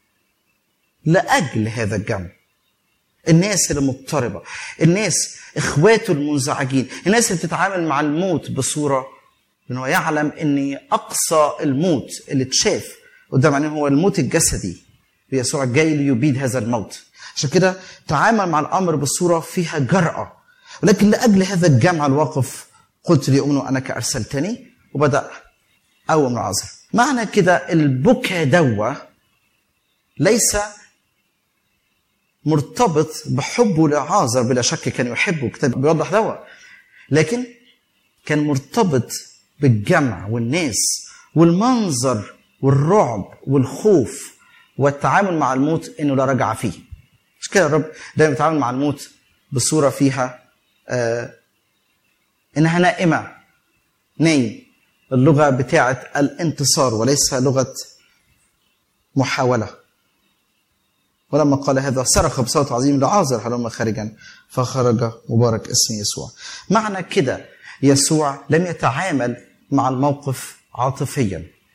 لأجل هذا الجمع الناس اللي مضطربة الناس اخواته المنزعجين الناس اللي بتتعامل مع الموت بصورة ان هو يعلم ان اقصى الموت اللي اتشاف قدام عينيه هو الموت الجسدي يسوع جاي ليبيد هذا الموت عشان كده تعامل مع الامر بصوره فيها جرأه ولكن لاجل هذا الجمع الواقف قلت ليؤمنوا انك ارسلتني وبدا قوم العذر معنى كده البكا دوا ليس مرتبط بحبه لعازر بلا شك كان يحبه كتاب بيوضح دوا لكن كان مرتبط بالجمع والناس والمنظر والرعب والخوف والتعامل مع الموت انه لا رجع فيه مش كده الرب دايما بيتعامل مع الموت بصوره فيها آه انها نائمه نايم اللغه بتاعه الانتصار وليس لغه محاوله ولما قال هذا صرخ بصوت عظيم لعازر هلم خارجا فخرج مبارك اسم يسوع معنى كده يسوع لم يتعامل مع الموقف عاطفيا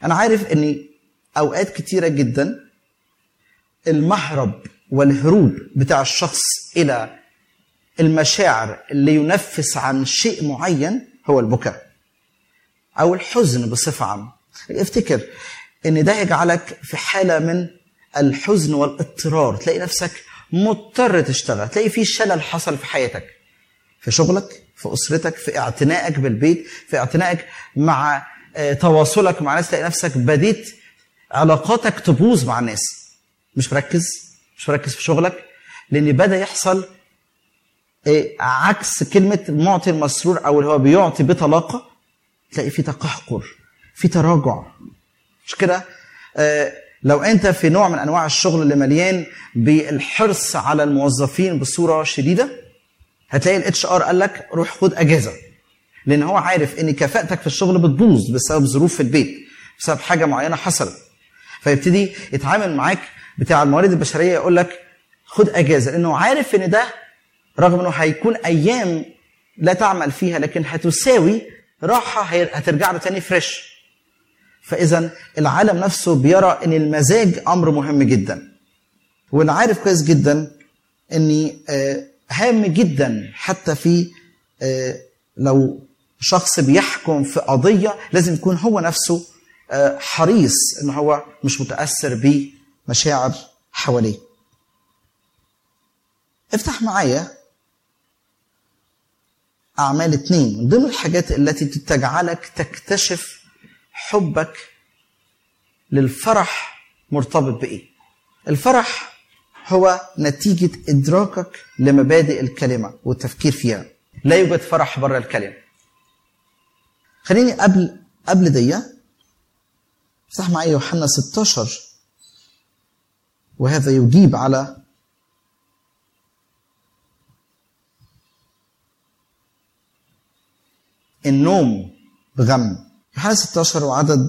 انا عارف ان اوقات كتيره جدا المهرب والهروب بتاع الشخص الى المشاعر اللي ينفس عن شيء معين هو البكاء او الحزن بصفه عامه افتكر ان ده يجعلك في حاله من الحزن والاضطرار تلاقي نفسك مضطر تشتغل تلاقي في شلل حصل في حياتك في شغلك في اسرتك في اعتنائك بالبيت في اعتنائك مع آه، تواصلك مع ناس تلاقي نفسك بديت علاقاتك تبوظ مع الناس مش مركز مش مركز في شغلك لان بدا يحصل إيه، عكس كلمه المعطي المسرور او اللي هو بيعطي بطلاقه تلاقي في تقهقر في تراجع مش كده آه، لو انت في نوع من انواع الشغل اللي مليان بالحرص على الموظفين بصوره شديده هتلاقي الاتش ار قال لك روح خد اجازه لان هو عارف ان كفاءتك في الشغل بتبوظ بسبب ظروف في البيت بسبب حاجه معينه حصلت فيبتدي يتعامل معاك بتاع الموارد البشريه يقول لك خد اجازه لانه عارف ان ده رغم انه هيكون ايام لا تعمل فيها لكن هتساوي راحه هي- هترجع له تاني فريش فاذا العالم نفسه بيرى ان المزاج امر مهم جدا وانا عارف كويس جدا اني آه، هام جدا حتى في آه، لو شخص بيحكم في قضيه لازم يكون هو نفسه آه، حريص ان هو مش متاثر بمشاعر حواليه افتح معايا أعمال اتنين من ضمن الحاجات التي تجعلك تكتشف حبك للفرح مرتبط بإيه؟ الفرح هو نتيجة إدراكك لمبادئ الكلمة والتفكير فيها لا يوجد فرح بره الكلمة خليني قبل قبل دي افتح معايا يوحنا 16 وهذا يجيب على النوم بغم يوحنا 16 وعدد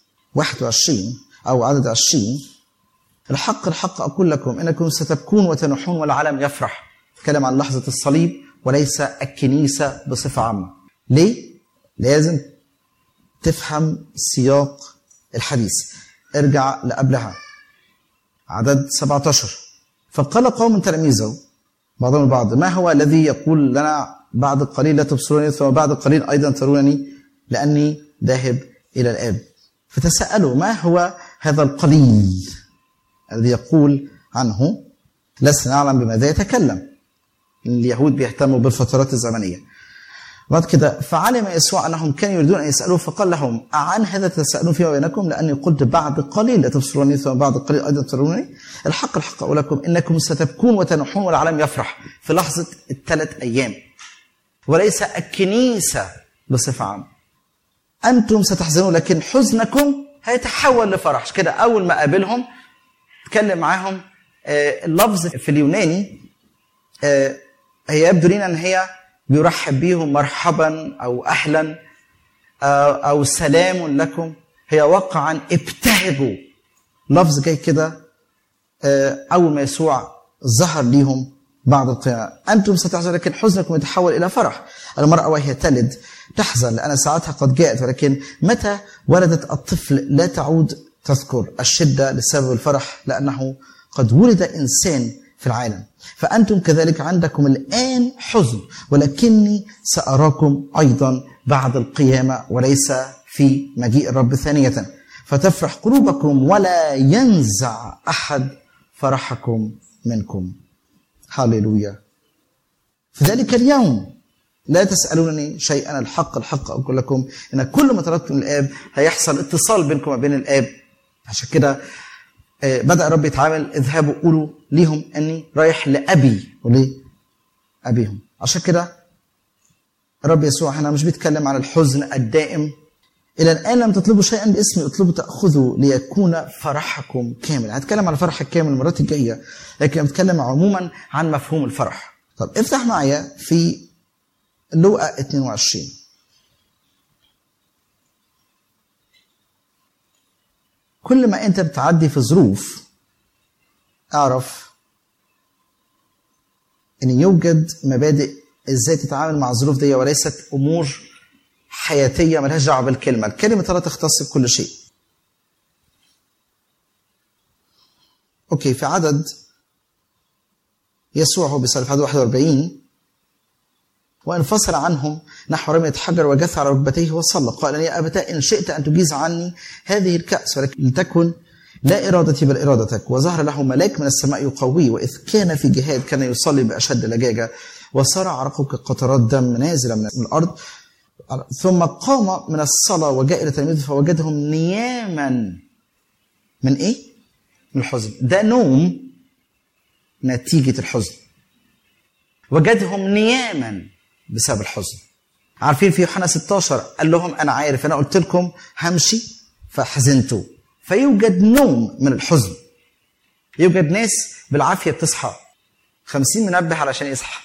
21 أو عدد 20 الحق الحق أقول لكم إنكم ستبكون وتنوحون والعالم يفرح تكلم عن لحظة الصليب وليس الكنيسة بصفة عامة ليه؟ لازم تفهم سياق الحديث ارجع لقبلها عدد 17 فقال قوم تلاميذه بعضهم البعض ما هو الذي يقول لنا بعد قليل لا تبصروني ثم بعد قليل ايضا ترونني لاني ذاهب الى الاب فتسالوا ما هو هذا القليل الذي يقول عنه لسنا نعلم بماذا يتكلم اليهود بيهتموا بالفترات الزمنيه بعد كده فعلم يسوع انهم كانوا يريدون ان يسالوه فقال لهم اعن هذا تسالون فيما بينكم لاني قلت بعد قليل لا تبصروني ثم بعد قليل ايضا ترونني الحق الحق اقول لكم انكم ستبكون وتنوحون والعالم يفرح في لحظه الثلاث ايام وليس الكنيسه بصفه عامه انتم ستحزنون لكن حزنكم هيتحول لفرح عشان كده اول ما قابلهم اتكلم معاهم آه، اللفظ في اليوناني آه، هي يبدو لنا ان هي بيرحب بيهم مرحبا او اهلا آه، او سلام لكم هي واقعا ابتهجوا لفظ جاي كده آه، اول ما يسوع ظهر ليهم بعد القيامة أنتم ستحزن لكن حزنكم يتحول إلى فرح المرأة وهي تلد تحزن لأن ساعتها قد جاءت ولكن متى ولدت الطفل لا تعود تذكر الشدة لسبب الفرح لأنه قد ولد إنسان في العالم فأنتم كذلك عندكم الآن حزن ولكني سأراكم أيضا بعد القيامة وليس في مجيء الرب ثانية فتفرح قلوبكم ولا ينزع أحد فرحكم منكم هللويا في ذلك اليوم لا تسألونني شيئا الحق الحق أقول لكم إن كل ما طلبتم من الآب هيحصل اتصال بينكم وبين الآب عشان كده آه، بدأ الرب يتعامل اذهبوا قولوا ليهم إني رايح لأبي وليه أبيهم عشان كده الرب يسوع هنا مش بيتكلم عن الحزن الدائم إلى الآن لم تطلبوا شيئا باسمي اطلبوا تأخذوا ليكون فرحكم كامل هتكلم على فرح الكامل المرات الجاية لكن بتكلم عموما عن مفهوم الفرح طب افتح معايا في لوقا 22 كل ما انت بتعدي في ظروف اعرف ان يوجد مبادئ ازاي تتعامل مع الظروف دي وليست امور حياتيه ملهاش دعوه بالكلمه، الكلمه ترى تختص بكل شيء. اوكي في عدد يسوع هو بيصلي في عدد 41 وانفصل عنهم نحو رمية حجر وجث على ركبتيه وصلى قال يا أبتاء إن شئت أن تجيز عني هذه الكأس ولكن لتكن لا إرادتي بل إرادتك وظهر له ملاك من السماء يقويه وإذ كان في جهاد كان يصلي بأشد لجاجة وصار عرقه كقطرات دم نازلة من الأرض ثم قام من الصلاة وجاء إلى تلاميذه فوجدهم نياما من إيه؟ من الحزن ده نوم نتيجة الحزن وجدهم نياما بسبب الحزن عارفين في يوحنا 16 قال لهم انا عارف انا قلت لكم همشي فحزنتوا فيوجد نوم من الحزن يوجد ناس بالعافيه بتصحى خمسين منبه علشان يصحى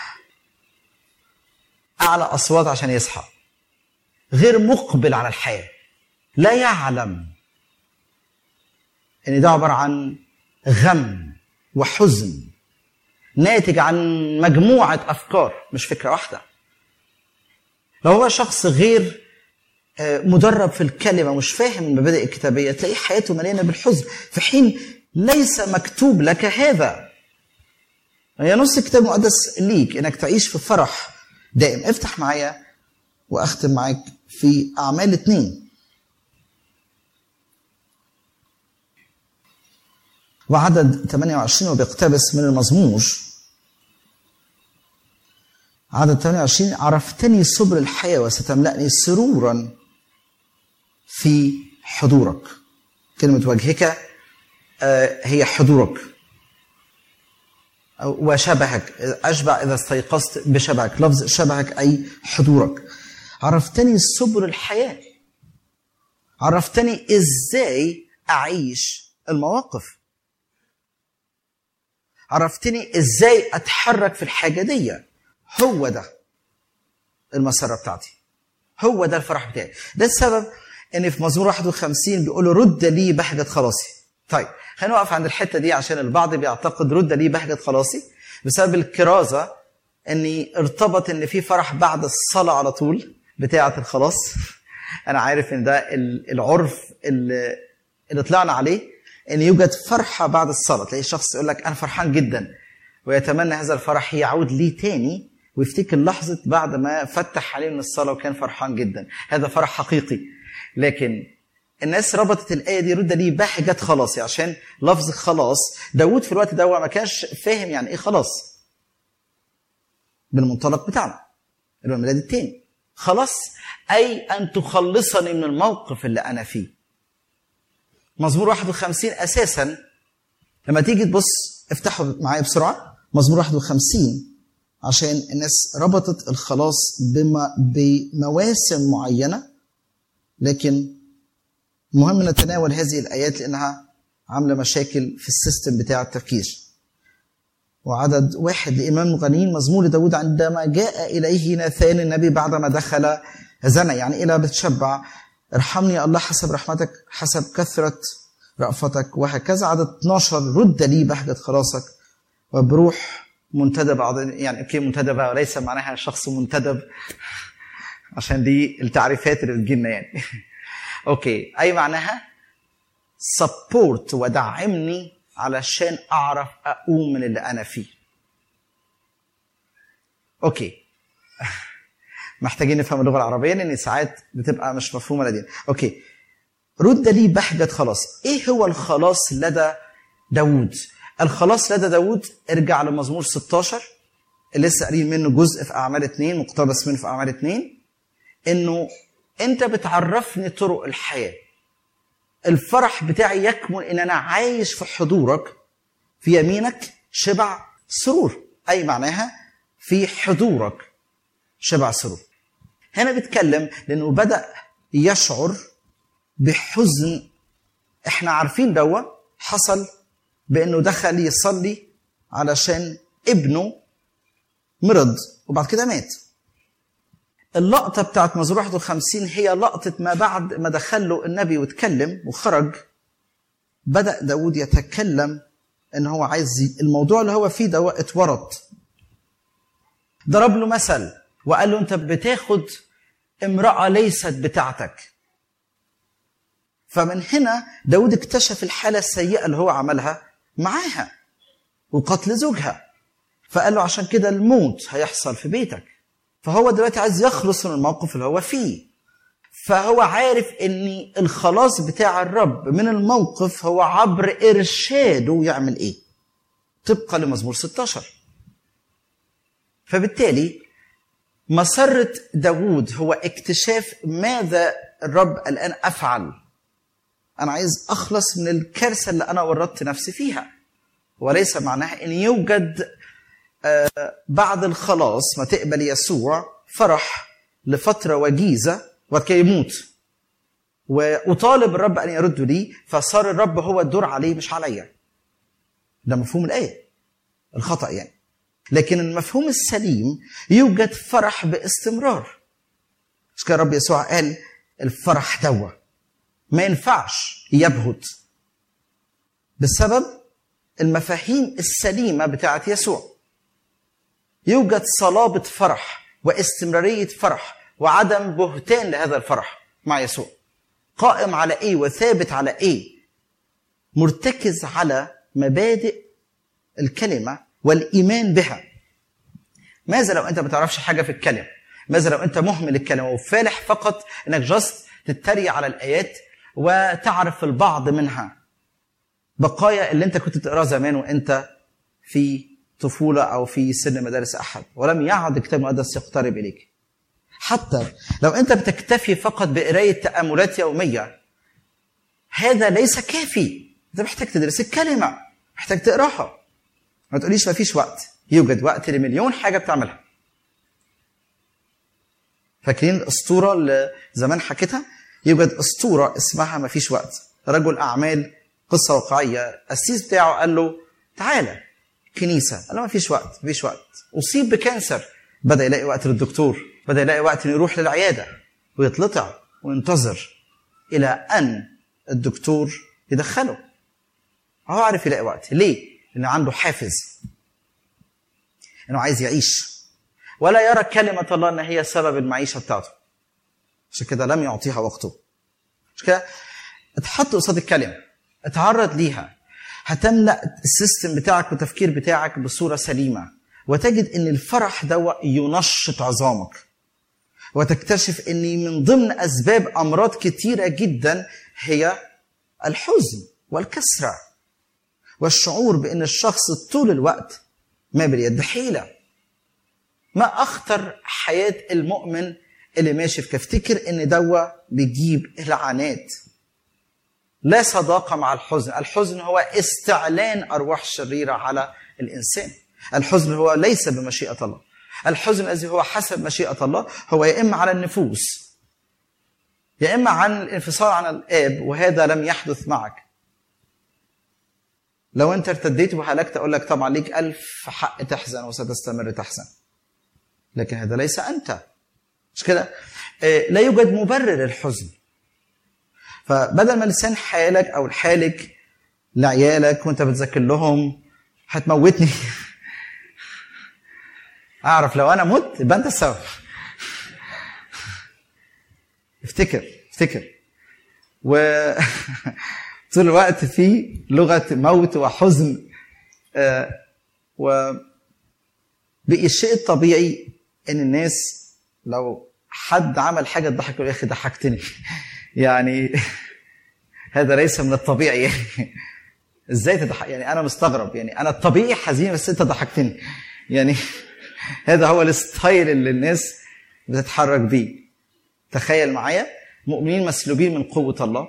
اعلى اصوات عشان يصحى غير مقبل على الحياه لا يعلم ان ده عباره عن غم وحزن ناتج عن مجموعة أفكار مش فكرة واحدة لو هو شخص غير مدرب في الكلمة مش فاهم المبادئ الكتابية تلاقيه حياته مليانة بالحزن في حين ليس مكتوب لك هذا هي نص الكتاب المقدس ليك انك تعيش في فرح دائم افتح معايا واختم معاك في اعمال اتنين وعدد 28 وبيقتبس من المزمور عدد 28 عرفتني سبل الحياة وستملأني سرورا في حضورك كلمة وجهك هي حضورك وشبهك أشبع إذا استيقظت بشبهك لفظ شبهك أي حضورك عرفتني سبل الحياة عرفتني إزاي أعيش المواقف عرفتني ازاي اتحرك في الحاجه دي هو ده المسره بتاعتي هو ده الفرح بتاعي ده السبب ان في مزمور 51 بيقول رد لي بهجه خلاصي طيب خلينا نقف عند الحته دي عشان البعض بيعتقد رد لي بهجه خلاصي بسبب الكرازه اني ارتبط ان في فرح بعد الصلاه على طول بتاعه الخلاص انا عارف ان ده العرف اللي, اللي طلعنا عليه ان يوجد فرحه بعد الصلاه تلاقي الشخص يقول لك انا فرحان جدا ويتمنى هذا الفرح يعود ليه تاني ويفتكر لحظه بعد ما فتح عليه من الصلاه وكان فرحان جدا هذا فرح حقيقي لكن الناس ربطت الايه دي رد ليه بهجه خلاصي عشان لفظ خلاص داود في الوقت ده ما كانش فاهم يعني ايه خلاص بالمنطلق بتاعنا اللي هو الميلاد التاني خلاص اي ان تخلصني من الموقف اللي انا فيه مزمور 51 اساسا لما تيجي تبص افتحوا معايا بسرعه مزمور 51 عشان الناس ربطت الخلاص بما بمواسم معينه لكن مهم نتناول هذه الايات لانها عامله مشاكل في السيستم بتاع التفكير وعدد واحد لإمام الغنيين مزمور داود عندما جاء إليه ناثان النبي بعدما دخل زنى يعني إلى بتشبع ارحمني يا الله حسب رحمتك حسب كثرة رأفتك وهكذا عدد 12 رد لي بهجة خلاصك وبروح منتدبة يعني اوكي منتدبة وليس معناها شخص منتدب عشان دي التعريفات اللي بتجيلنا يعني اوكي اي معناها سبورت ودعمني علشان اعرف اقوم من اللي انا فيه اوكي محتاجين نفهم اللغه العربيه لان ساعات بتبقى مش مفهومه لدينا اوكي رد لي بهجة خلاص ايه هو الخلاص لدى داود الخلاص لدى داود ارجع لمزمور 16 اللي لسه قارين منه جزء في اعمال اتنين مقتبس منه في اعمال اتنين انه انت بتعرفني طرق الحياه الفرح بتاعي يكمن ان انا عايش في حضورك في يمينك شبع سرور اي معناها في حضورك شبع سرور هنا بيتكلم لانه بدا يشعر بحزن احنا عارفين دوا حصل بانه دخل يصلي علشان ابنه مرض وبعد كده مات اللقطة بتاعت مزمور 51 هي لقطة ما بعد ما دخل له النبي واتكلم وخرج بدأ داود يتكلم ان هو عايز الموضوع اللي هو فيه ده اتورط ضرب له مثل وقال له انت بتاخد امرأة ليست بتاعتك فمن هنا داود اكتشف الحالة السيئة اللي هو عملها معاها وقتل زوجها فقال له عشان كده الموت هيحصل في بيتك فهو دلوقتي عايز يخلص من الموقف اللي هو فيه فهو عارف ان الخلاص بتاع الرب من الموقف هو عبر ارشاده يعمل ايه طبقا لمزمور 16 فبالتالي مسرة داوود هو اكتشاف ماذا الرب الآن أفعل أنا عايز أخلص من الكارثة اللي أنا ورطت نفسي فيها وليس معناها أن يوجد بعد الخلاص ما تقبل يسوع فرح لفترة وجيزة وبعد كده يموت وأطالب الرب أن يرد لي فصار الرب هو الدور عليه مش عليا ده مفهوم الآية الخطأ يعني لكن المفهوم السليم يوجد فرح باستمرار مش كده الرب يسوع قال الفرح دوا ما ينفعش يبهت بسبب المفاهيم السليمة بتاعت يسوع يوجد صلابة فرح واستمرارية فرح وعدم بهتان لهذا الفرح مع يسوع قائم على ايه وثابت على ايه مرتكز على مبادئ الكلمة والإيمان بها ماذا لو أنت ما تعرفش حاجة في الكلمة ماذا لو أنت مهمل الكلمة وفالح فقط أنك جاست تتريق على الآيات وتعرف البعض منها بقايا اللي أنت كنت تقراه زمان وأنت في طفولة أو في سن مدارس أحد ولم يعد الكتاب المقدس يقترب إليك حتى لو أنت بتكتفي فقط بقراية تأملات يومية هذا ليس كافي أنت محتاج تدرس الكلمة محتاج تقراها ما تقوليش ما فيش وقت يوجد وقت لمليون حاجه بتعملها فاكرين الاسطوره اللي زمان حكيتها يوجد اسطوره اسمها ما فيش وقت رجل اعمال قصه واقعيه السيس بتاعه قال له تعالى كنيسه قال له ما فيش وقت ما فيش وقت اصيب بكانسر بدا يلاقي وقت للدكتور بدا يلاقي وقت انه يروح للعياده ويتلطع وينتظر الى ان الدكتور يدخله هو عارف يلاقي وقت ليه انه عنده حافز انه عايز يعيش ولا يرى كلمة الله ان هي سبب المعيشة بتاعته عشان كده لم يعطيها وقته عشان كده اتحط قصاد الكلمة اتعرض ليها هتملأ السيستم بتاعك والتفكير بتاعك بصورة سليمة وتجد ان الفرح ده ينشط عظامك وتكتشف ان من ضمن اسباب امراض كتيرة جدا هي الحزن والكسره والشعور بان الشخص طول الوقت ما باليد حيله ما اخطر حياه المؤمن اللي ماشي في افتكر ان دوا بيجيب العنات لا صداقه مع الحزن الحزن هو استعلان ارواح شريره على الانسان الحزن هو ليس بمشيئه الله الحزن الذي هو حسب مشيئه الله هو يا اما على النفوس يا اما عن الانفصال عن الاب وهذا لم يحدث معك لو انت ارتديت وهلكت اقول لك طبعا ليك الف حق تحزن وستستمر تحزن لكن هذا ليس انت مش كده لا يوجد مبرر الحزن فبدل ما لسان حالك او حالك لعيالك وانت بتذاكر لهم هتموتني اعرف لو انا مت يبقى انت السبب افتكر افتكر و طول الوقت في لغه موت وحزن آه و بقي الشيء الطبيعي ان الناس لو حد عمل حاجه تضحك يا اخي ضحكتني يعني هذا ليس من الطبيعي يعني ازاي تضحك يعني انا مستغرب يعني انا الطبيعي حزين بس انت ضحكتني يعني هذا هو الستايل اللي الناس بتتحرك بيه تخيل معايا مؤمنين مسلوبين من قوه الله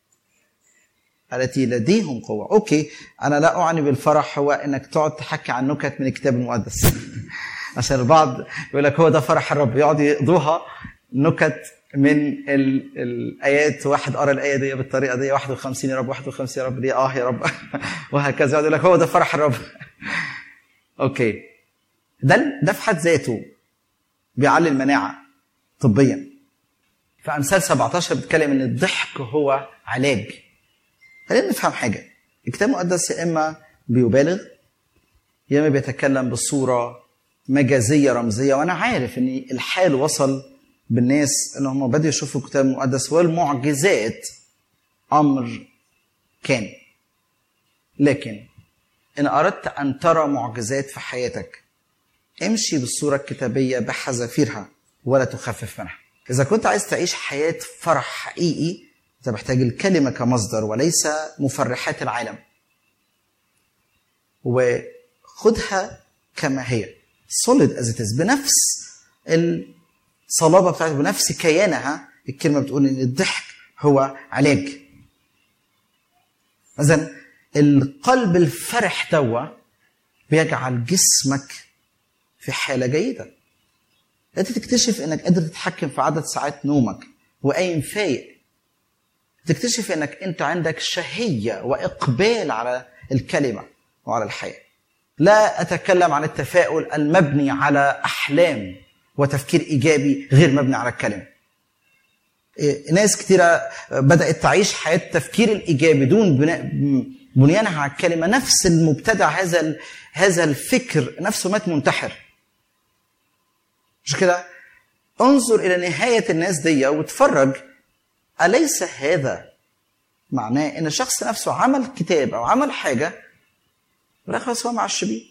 التي لديهم قوة أوكي أنا لا أعني بالفرح هو أنك تقعد تحكي عن نكت من الكتاب المقدس عشان البعض يقول لك هو ده فرح الرب يقعد يقضوها نكت من ال... الآيات واحد قرأ الآية دي بالطريقة دي 51 يا رب 51 يا رب دي آه يا رب وهكذا يقعد يقول لك هو ده فرح الرب أوكي ده ده في حد ذاته بيعلي المناعة طبيا فأمثال 17 بيتكلم إن الضحك هو علاج خلينا نفهم حاجة الكتاب المقدس يا إما بيبالغ يا إما بيتكلم بصورة مجازية رمزية وأنا عارف إن الحال وصل بالناس إن هم بدأوا يشوفوا الكتاب المقدس والمعجزات أمر كان لكن ان اردت ان ترى معجزات في حياتك امشي بالصوره الكتابيه بحذافيرها ولا تخفف منها اذا كنت عايز تعيش حياه فرح حقيقي انت محتاج الكلمه كمصدر وليس مفرحات العالم وخدها كما هي solid as it is بنفس الصلابه بتاعتها بنفس كيانها الكلمه بتقول ان الضحك هو علاج اذا القلب الفرح دوا بيجعل جسمك في حاله جيده انت تكتشف انك قادر تتحكم في عدد ساعات نومك وقايم فايق تكتشف انك انت عندك شهيه واقبال على الكلمه وعلى الحياه لا اتكلم عن التفاؤل المبني على احلام وتفكير ايجابي غير مبني على الكلمه ناس كتيرة بدأت تعيش حياة التفكير الإيجابي دون بناء بنيانها على الكلمة نفس المبتدع هذا هذا الفكر نفسه مات منتحر مش كده انظر إلى نهاية الناس دي وتفرج أليس هذا معناه إن الشخص نفسه عمل كتاب أو عمل حاجة ولا خلاص هو معش بيه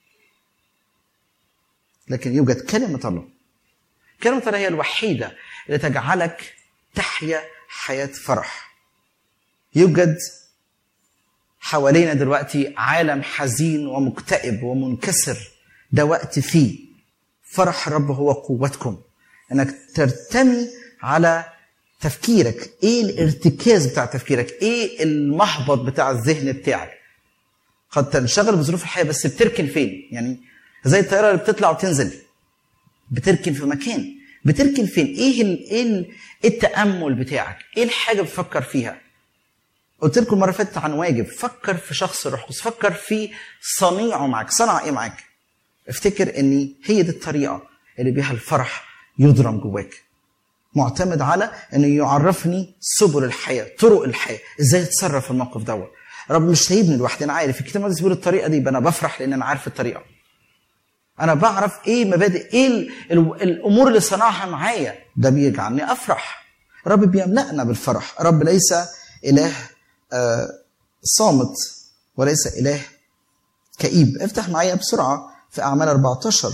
لكن يوجد كلمة الله كلمة الله هي الوحيدة اللي تجعلك تحيا حياة فرح يوجد حوالينا دلوقتي عالم حزين ومكتئب ومنكسر ده وقت فيه فرح الرب هو قوتكم انك ترتمي على تفكيرك ايه الارتكاز بتاع تفكيرك ايه المحبط بتاع الذهن بتاعك قد تنشغل بظروف الحياه بس بتركن فين يعني زي الطياره اللي بتطلع وتنزل بتركن في مكان بتركن فين ايه ال ايه ال التامل بتاعك ايه الحاجه بتفكر فيها قلت لكم المره اللي فاتت عن واجب فكر في شخص الروح القدس فكر في صنيعه معك صنع ايه معاك افتكر ان هي دي الطريقه اللي بيها الفرح يضرم جواك معتمد على انه يعرفني سبل الحياه طرق الحياه ازاي اتصرف في الموقف دوت رب مش سايبني لوحدي انا عارف الكتاب المقدس بيقول الطريقه دي يبقى انا بفرح لان انا عارف الطريقه انا بعرف ايه مبادئ ايه ال ال الامور اللي صنعها معايا ده بيجعلني افرح رب بيملأنا بالفرح رب ليس اله آه صامت وليس اله كئيب افتح معايا بسرعه في اعمال 14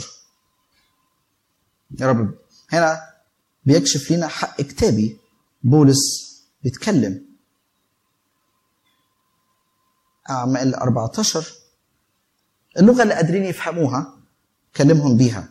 يا رب هنا بيكشف لنا حق كتابي بولس بيتكلم أعمال 14 اللغة اللي قادرين يفهموها كلمهم بيها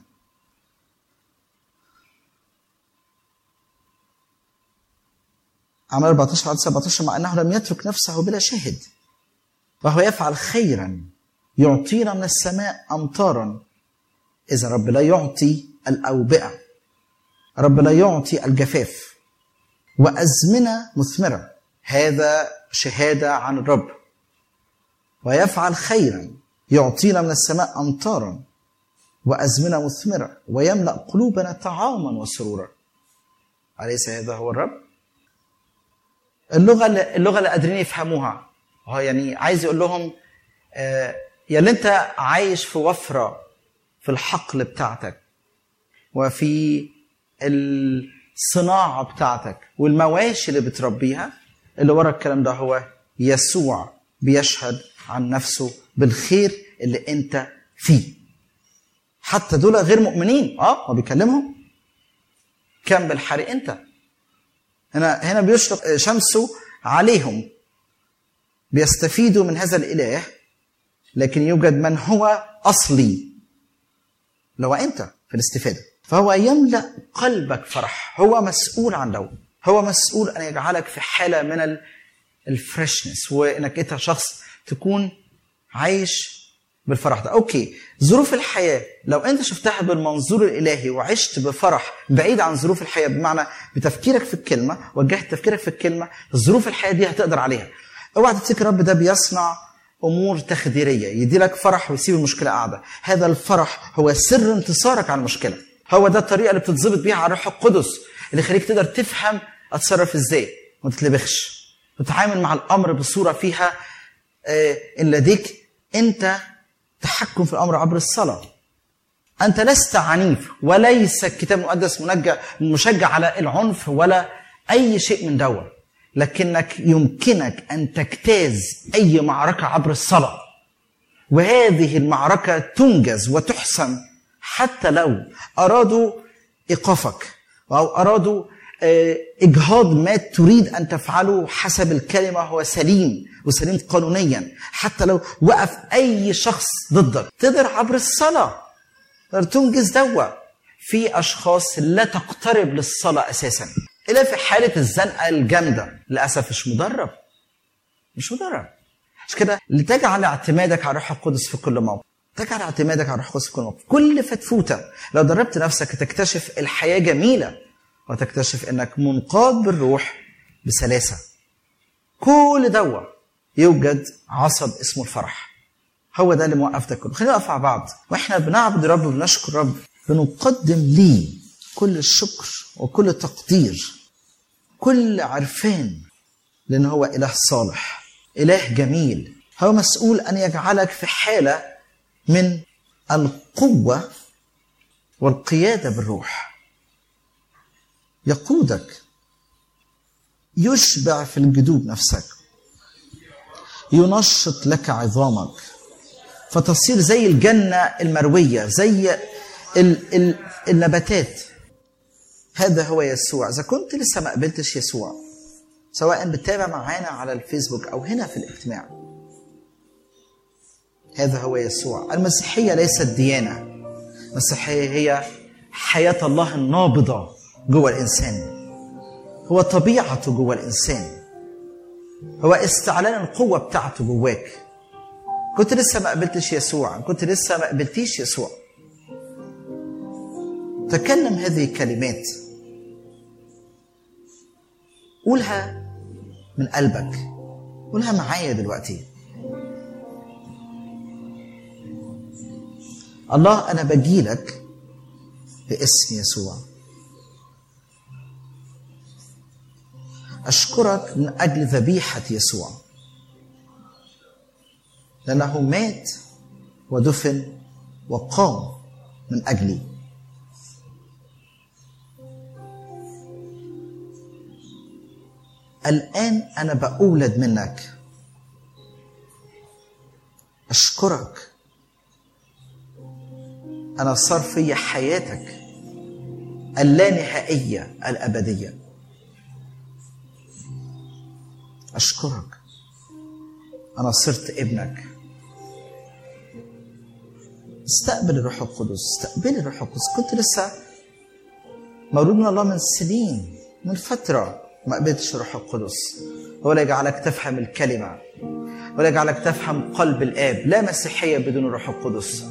أعمال 14 عدد 17 مع أنه لم يترك نفسه بلا شاهد وهو يفعل خيرا يعطينا من السماء أمطارا إذا رب لا يعطي الأوبئة رب لا يعطي الجفاف وأزمنة مثمرة هذا شهادة عن الرب ويفعل خيرا يعطينا من السماء أمطارا وأزمنة مثمرة ويملأ قلوبنا طعاما وسرورا أليس هذا هو الرب؟ اللغة اللي اللغة اللي قادرين يفهموها هو يعني عايز يقول لهم آه يا اللي أنت عايش في وفرة في الحقل بتاعتك وفي الصناعة بتاعتك والمواشي اللي بتربيها اللي ورا الكلام ده هو يسوع بيشهد عن نفسه بالخير اللي انت فيه حتى دول غير مؤمنين اه هو بيكلمهم كم بالحري انت هنا هنا بيشرق شمسه عليهم بيستفيدوا من هذا الاله لكن يوجد من هو اصلي لو انت في الاستفاده فهو يملا قلبك فرح هو مسؤول عن ده هو مسؤول ان يجعلك في حاله من الفريشنس وانك انت شخص تكون عايش بالفرح ده اوكي ظروف الحياه لو انت شفتها بالمنظور الالهي وعشت بفرح بعيد عن ظروف الحياه بمعنى بتفكيرك في الكلمه وجهت تفكيرك في الكلمه ظروف الحياه دي هتقدر عليها اوعى تفتكر الرب ده بيصنع امور تخديريه يدي لك فرح ويسيب المشكله قاعده هذا الفرح هو سر انتصارك على المشكله هو ده الطريقه اللي بتتظبط بيها على الروح القدس اللي يخليك تقدر تفهم اتصرف ازاي ما تتلبخش وتتعامل مع الامر بصوره فيها آه ان لديك انت تحكم في الامر عبر الصلاه انت لست عنيف وليس الكتاب المقدس منجع مشجع على العنف ولا اي شيء من دوت لكنك يمكنك ان تجتاز اي معركه عبر الصلاه وهذه المعركة تنجز وتحسم حتى لو أرادوا إيقافك أو أرادوا آه، إجهاض ما تريد أن تفعله حسب الكلمة هو سليم وسليم قانونيا حتى لو وقف أي شخص ضدك تقدر عبر الصلاة تقدر تنجز دوا في أشخاص لا تقترب للصلاة أساسا إلا في حالة الزنقة الجامدة للأسف مش مدرب مش مدرب مش كده لتجعل اعتمادك على الروح القدس في كل موقف تجعل اعتمادك على الروح القدس في كل موقف كل فتفوته لو دربت نفسك تكتشف الحياه جميله وتكتشف انك منقاد بالروح بسلاسه كل دوا يوجد عصب اسمه الفرح هو ده اللي موقف ده كله خلينا نقف مع بعض واحنا بنعبد رب وبنشكر رب بنقدم ليه كل الشكر وكل التقدير كل عرفان لان هو اله صالح اله جميل هو مسؤول ان يجعلك في حاله من القوه والقياده بالروح يقودك يشبع في الجدوب نفسك ينشط لك عظامك فتصير زي الجنة المروية زي ال ال النباتات هذا هو يسوع إذا كنت لسه ما قبلتش يسوع سواء بتتابع معانا على الفيسبوك أو هنا في الاجتماع هذا هو يسوع المسيحية ليست ديانة المسيحية هي حياة الله النابضة جوه الإنسان هو طبيعته جوه الإنسان هو استعلان القوة بتاعته جواك كنت لسه ما قبلتش يسوع كنت لسه ما قبلتيش يسوع تكلم هذه الكلمات قولها من قلبك قولها معايا دلوقتي الله انا بجيلك باسم يسوع اشكرك من اجل ذبيحه يسوع لانه مات ودفن وقام من اجلي الان انا باولد منك اشكرك انا صار في حياتك اللانهائيه الابديه اشكرك انا صرت ابنك استقبل الروح القدس استقبل الروح القدس كنت لسه مولود من الله من سنين من فتره ما قبلتش الروح القدس هو لا يجعلك تفهم الكلمه ولا يجعلك تفهم قلب الاب لا مسيحيه بدون الروح القدس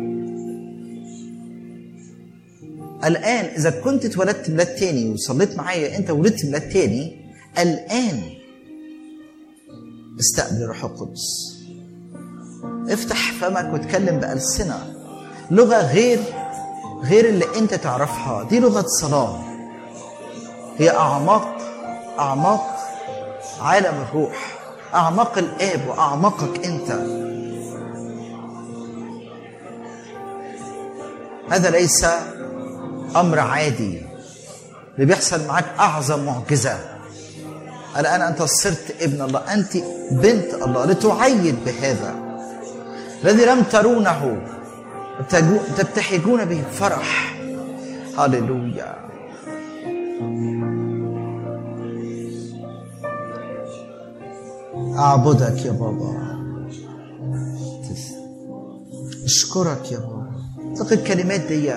الان اذا كنت اتولدت ميلاد تاني وصليت معايا انت ولدت ميلاد تاني الان استقبل الروح القدس افتح فمك واتكلم بألسنة لغة غير غير اللي انت تعرفها دي لغة صلاة هي أعماق أعماق عالم الروح أعماق الآب وأعماقك أنت هذا ليس أمر عادي اللي بيحصل معاك أعظم معجزة الآن أنت صرت ابن الله أنت بنت الله لتعيد بهذا الذي لم ترونه تبتهجون به فرح هللويا أعبدك يا بابا أشكرك يا بابا اطلق الكلمات دي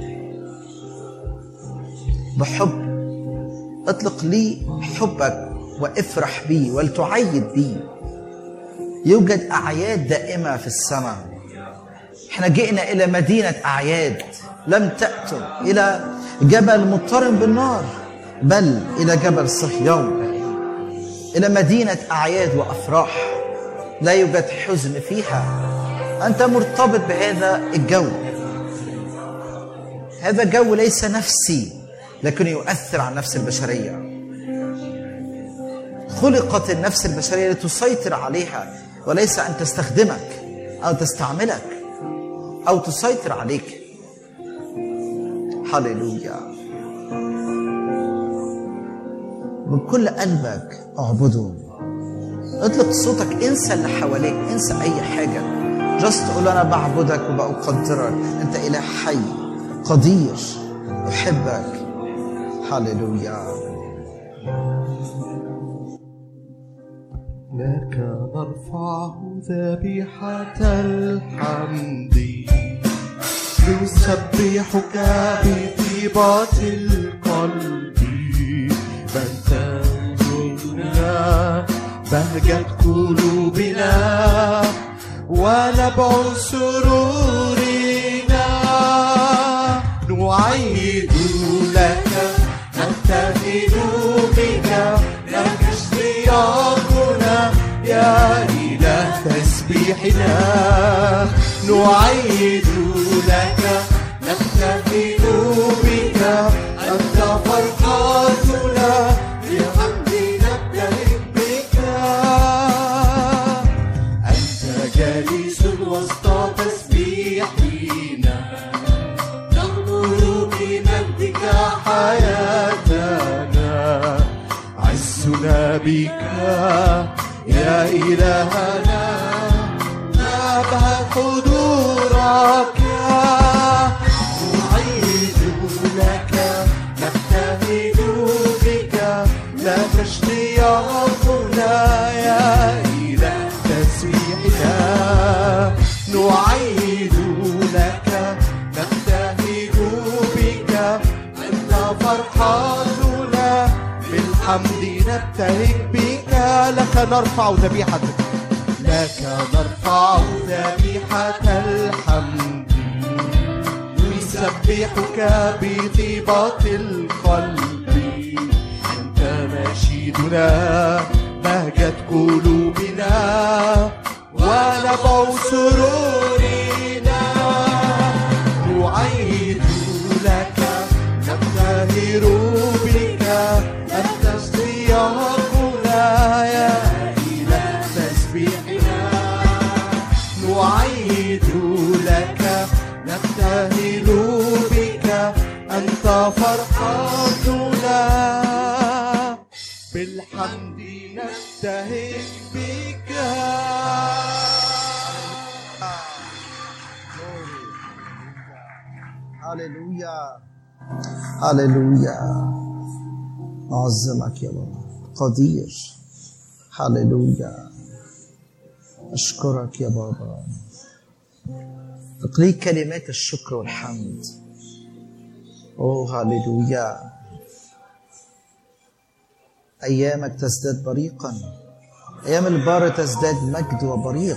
بحب اطلق لي حبك وافرح بي ولتعيد بي يوجد أعياد دائمة في السماء احنا جئنا إلى مدينة أعياد لم تأتوا إلى جبل مضطرم بالنار بل إلى جبل صهيون إلى مدينة أعياد وأفراح لا يوجد حزن فيها أنت مرتبط بهذا الجو هذا الجو ليس نفسي لكنه يؤثر على النفس البشرية خلقت النفس البشرية لتسيطر عليها وليس أن تستخدمك أو تستعملك أو تسيطر عليك هللويا من كل قلبك اعبده اطلق صوتك انسى اللي حواليك انسى اي حاجه جست تقول له انا بعبدك وبقدرك انت اله حي قدير احبك هللويا لك نرفع ذبيحة الحمد نسبحك بطيبة القلب بل تنزلنا بهجة قلوبنا ونبع سرورنا نعيد لك نبتهل بك لك اشتياقنا يا إله تسبيحنا نعيد لك نبتهل بك أنت فرحتنا بحمد نبتهل بك أنت جالس وسط تسبيحنا نغمر بمجدك حياتنا عزنا بك يا إلهنا نبهى حضورك نعيد لك نبتهل بك لك اشتياقنا يا إله تسبيحنا نعيد لك نبتهل بك أنت فرحتنا بالحمد نبتهج بك لك نرفع ذبيحتك لك نرفع ذبيحة الحمد نسبحك بطيبة القلب أنت نشيدنا بهجة قلوبنا ونبع سرورنا نعيد لك نبتهر بك أنت اشتياقنا يا إله تسبيحنا نعيد لك نبتهل بك أنت فرحتنا بالحمد نبتهج بك هللويا هللويا نعظمك يا بابا قدير هللويا أشكرك يا بابا تقليد كلمات الشكر والحمد أوه هللويا أيامك تزداد بريقا أيام البار تزداد مجد وبريق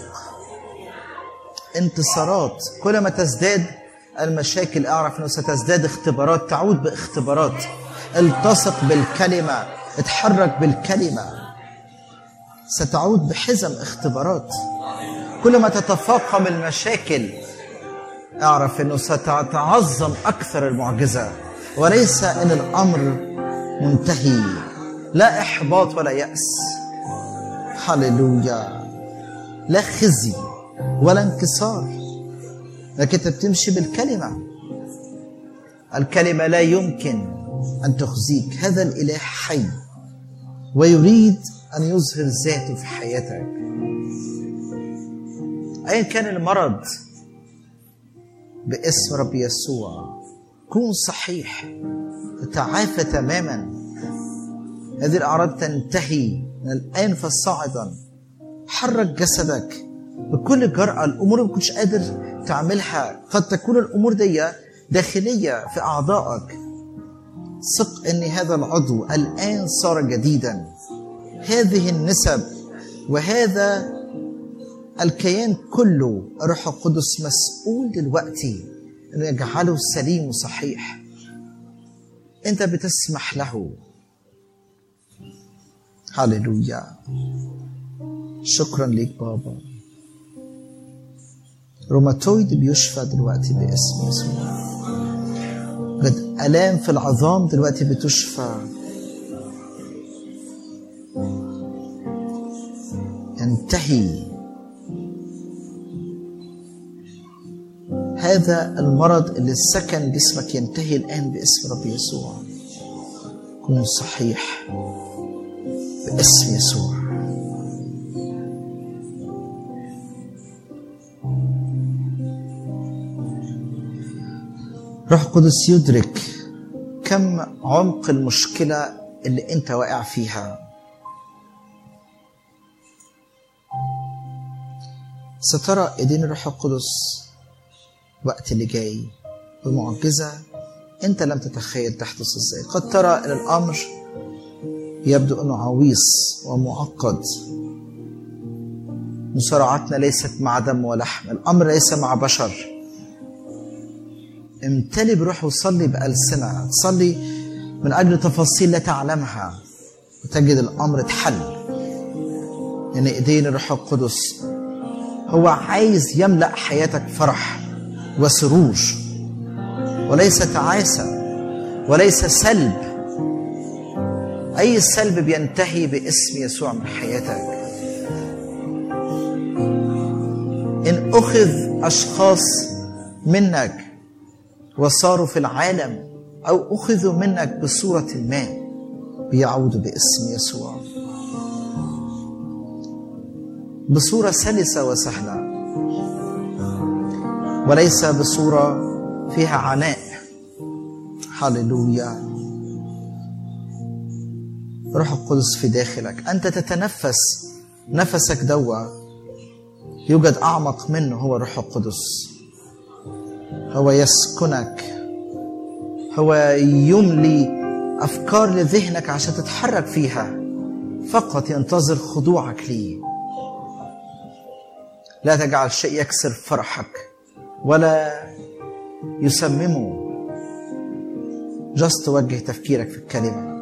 انتصارات كل ما تزداد المشاكل اعرف انه ستزداد اختبارات تعود باختبارات التصق بالكلمه اتحرك بالكلمه ستعود بحزم اختبارات كل ما تتفاقم المشاكل اعرف انه ستتعظم اكثر المعجزه وليس ان الامر منتهي لا احباط ولا ياس هللويا لا خزي ولا انكسار لكن انت بتمشي بالكلمه الكلمه لا يمكن ان تخزيك هذا الاله حي ويريد ان يظهر ذاته في حياتك ايا كان المرض باسم رب يسوع كن صحيح تتعافى تماما هذه الاعراض تنتهي من الان فصاعدا حرك جسدك بكل جرأة الأمور اللي ما كنتش قادر تعملها قد تكون الأمور دي داخلية في أعضائك ثق أن هذا العضو الآن صار جديدا هذه النسب وهذا الكيان كله الروح القدس مسؤول دلوقتي انه يجعله سليم وصحيح انت بتسمح له هللويا شكرا ليك بابا روماتويد بيشفى دلوقتي باسم يسوع قد الام في العظام دلوقتي بتشفى ينتهي هذا المرض اللي سكن جسمك ينتهي الآن باسم رب يسوع كن صحيح باسم يسوع روح القدس يدرك كم عمق المشكلة اللي انت واقع فيها سترى ايدين الروح القدس وقت اللي جاي بمعجزة انت لم تتخيل تحدث ازاي قد ترى ان الامر يبدو انه عويص ومعقد مصارعتنا ليست مع دم ولحم الامر ليس مع بشر امتلي بروح وصلي بألسنة تصلي من أجل تفاصيل لا تعلمها وتجد الأمر اتحل لأن إيدين الروح القدس هو عايز يملأ حياتك فرح وسرور وليس تعاسة وليس سلب أي سلب بينتهي باسم يسوع من حياتك إن أخذ أشخاص منك وصاروا في العالم أو أخذوا منك بصورة ما بيعودوا باسم يسوع بصورة سلسة وسهلة وليس بصورة فيها عناء هللويا روح القدس في داخلك أنت تتنفس نفسك دوا يوجد أعمق منه هو روح القدس هو يسكنك هو يملي أفكار لذهنك عشان تتحرك فيها فقط ينتظر خضوعك ليه لا تجعل شيء يكسر فرحك ولا يسممه جست توجه تفكيرك في الكلمة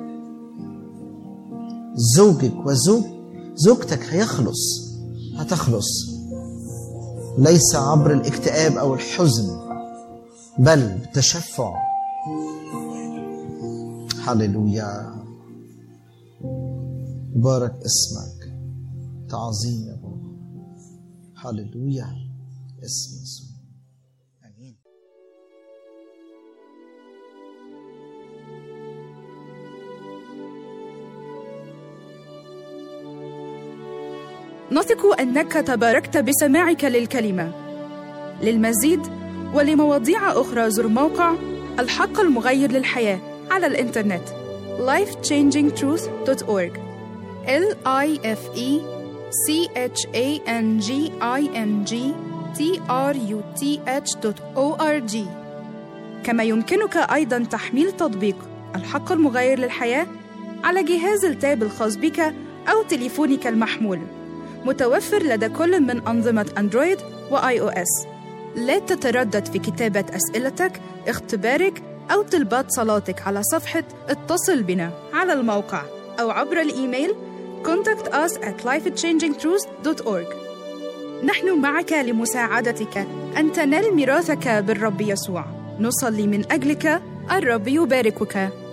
زوجك وزوج زوجتك هيخلص هتخلص ليس عبر الاكتئاب أو الحزن بل بالتشفع هللويا بارك اسمك تعظيم يا بابا هللويا اسم يسوع امين نثق انك تباركت بسماعك للكلمه للمزيد ولمواضيع اخرى زر موقع الحق المغير للحياه على الانترنت lifechangingtruth.org l i f e c h a n g i n g t r u t h.org كما يمكنك ايضا تحميل تطبيق الحق المغير للحياه على جهاز التاب الخاص بك او تليفونك المحمول متوفر لدى كل من أنظمة أندرويد وآي أو إس. لا تتردد في كتابة أسئلتك، اختبارك أو طلبات صلاتك على صفحة اتصل بنا على الموقع أو عبر الإيميل contact us at lifechangingtruth.org نحن معك لمساعدتك أن تنال ميراثك بالرب يسوع نصلي من أجلك الرب يباركك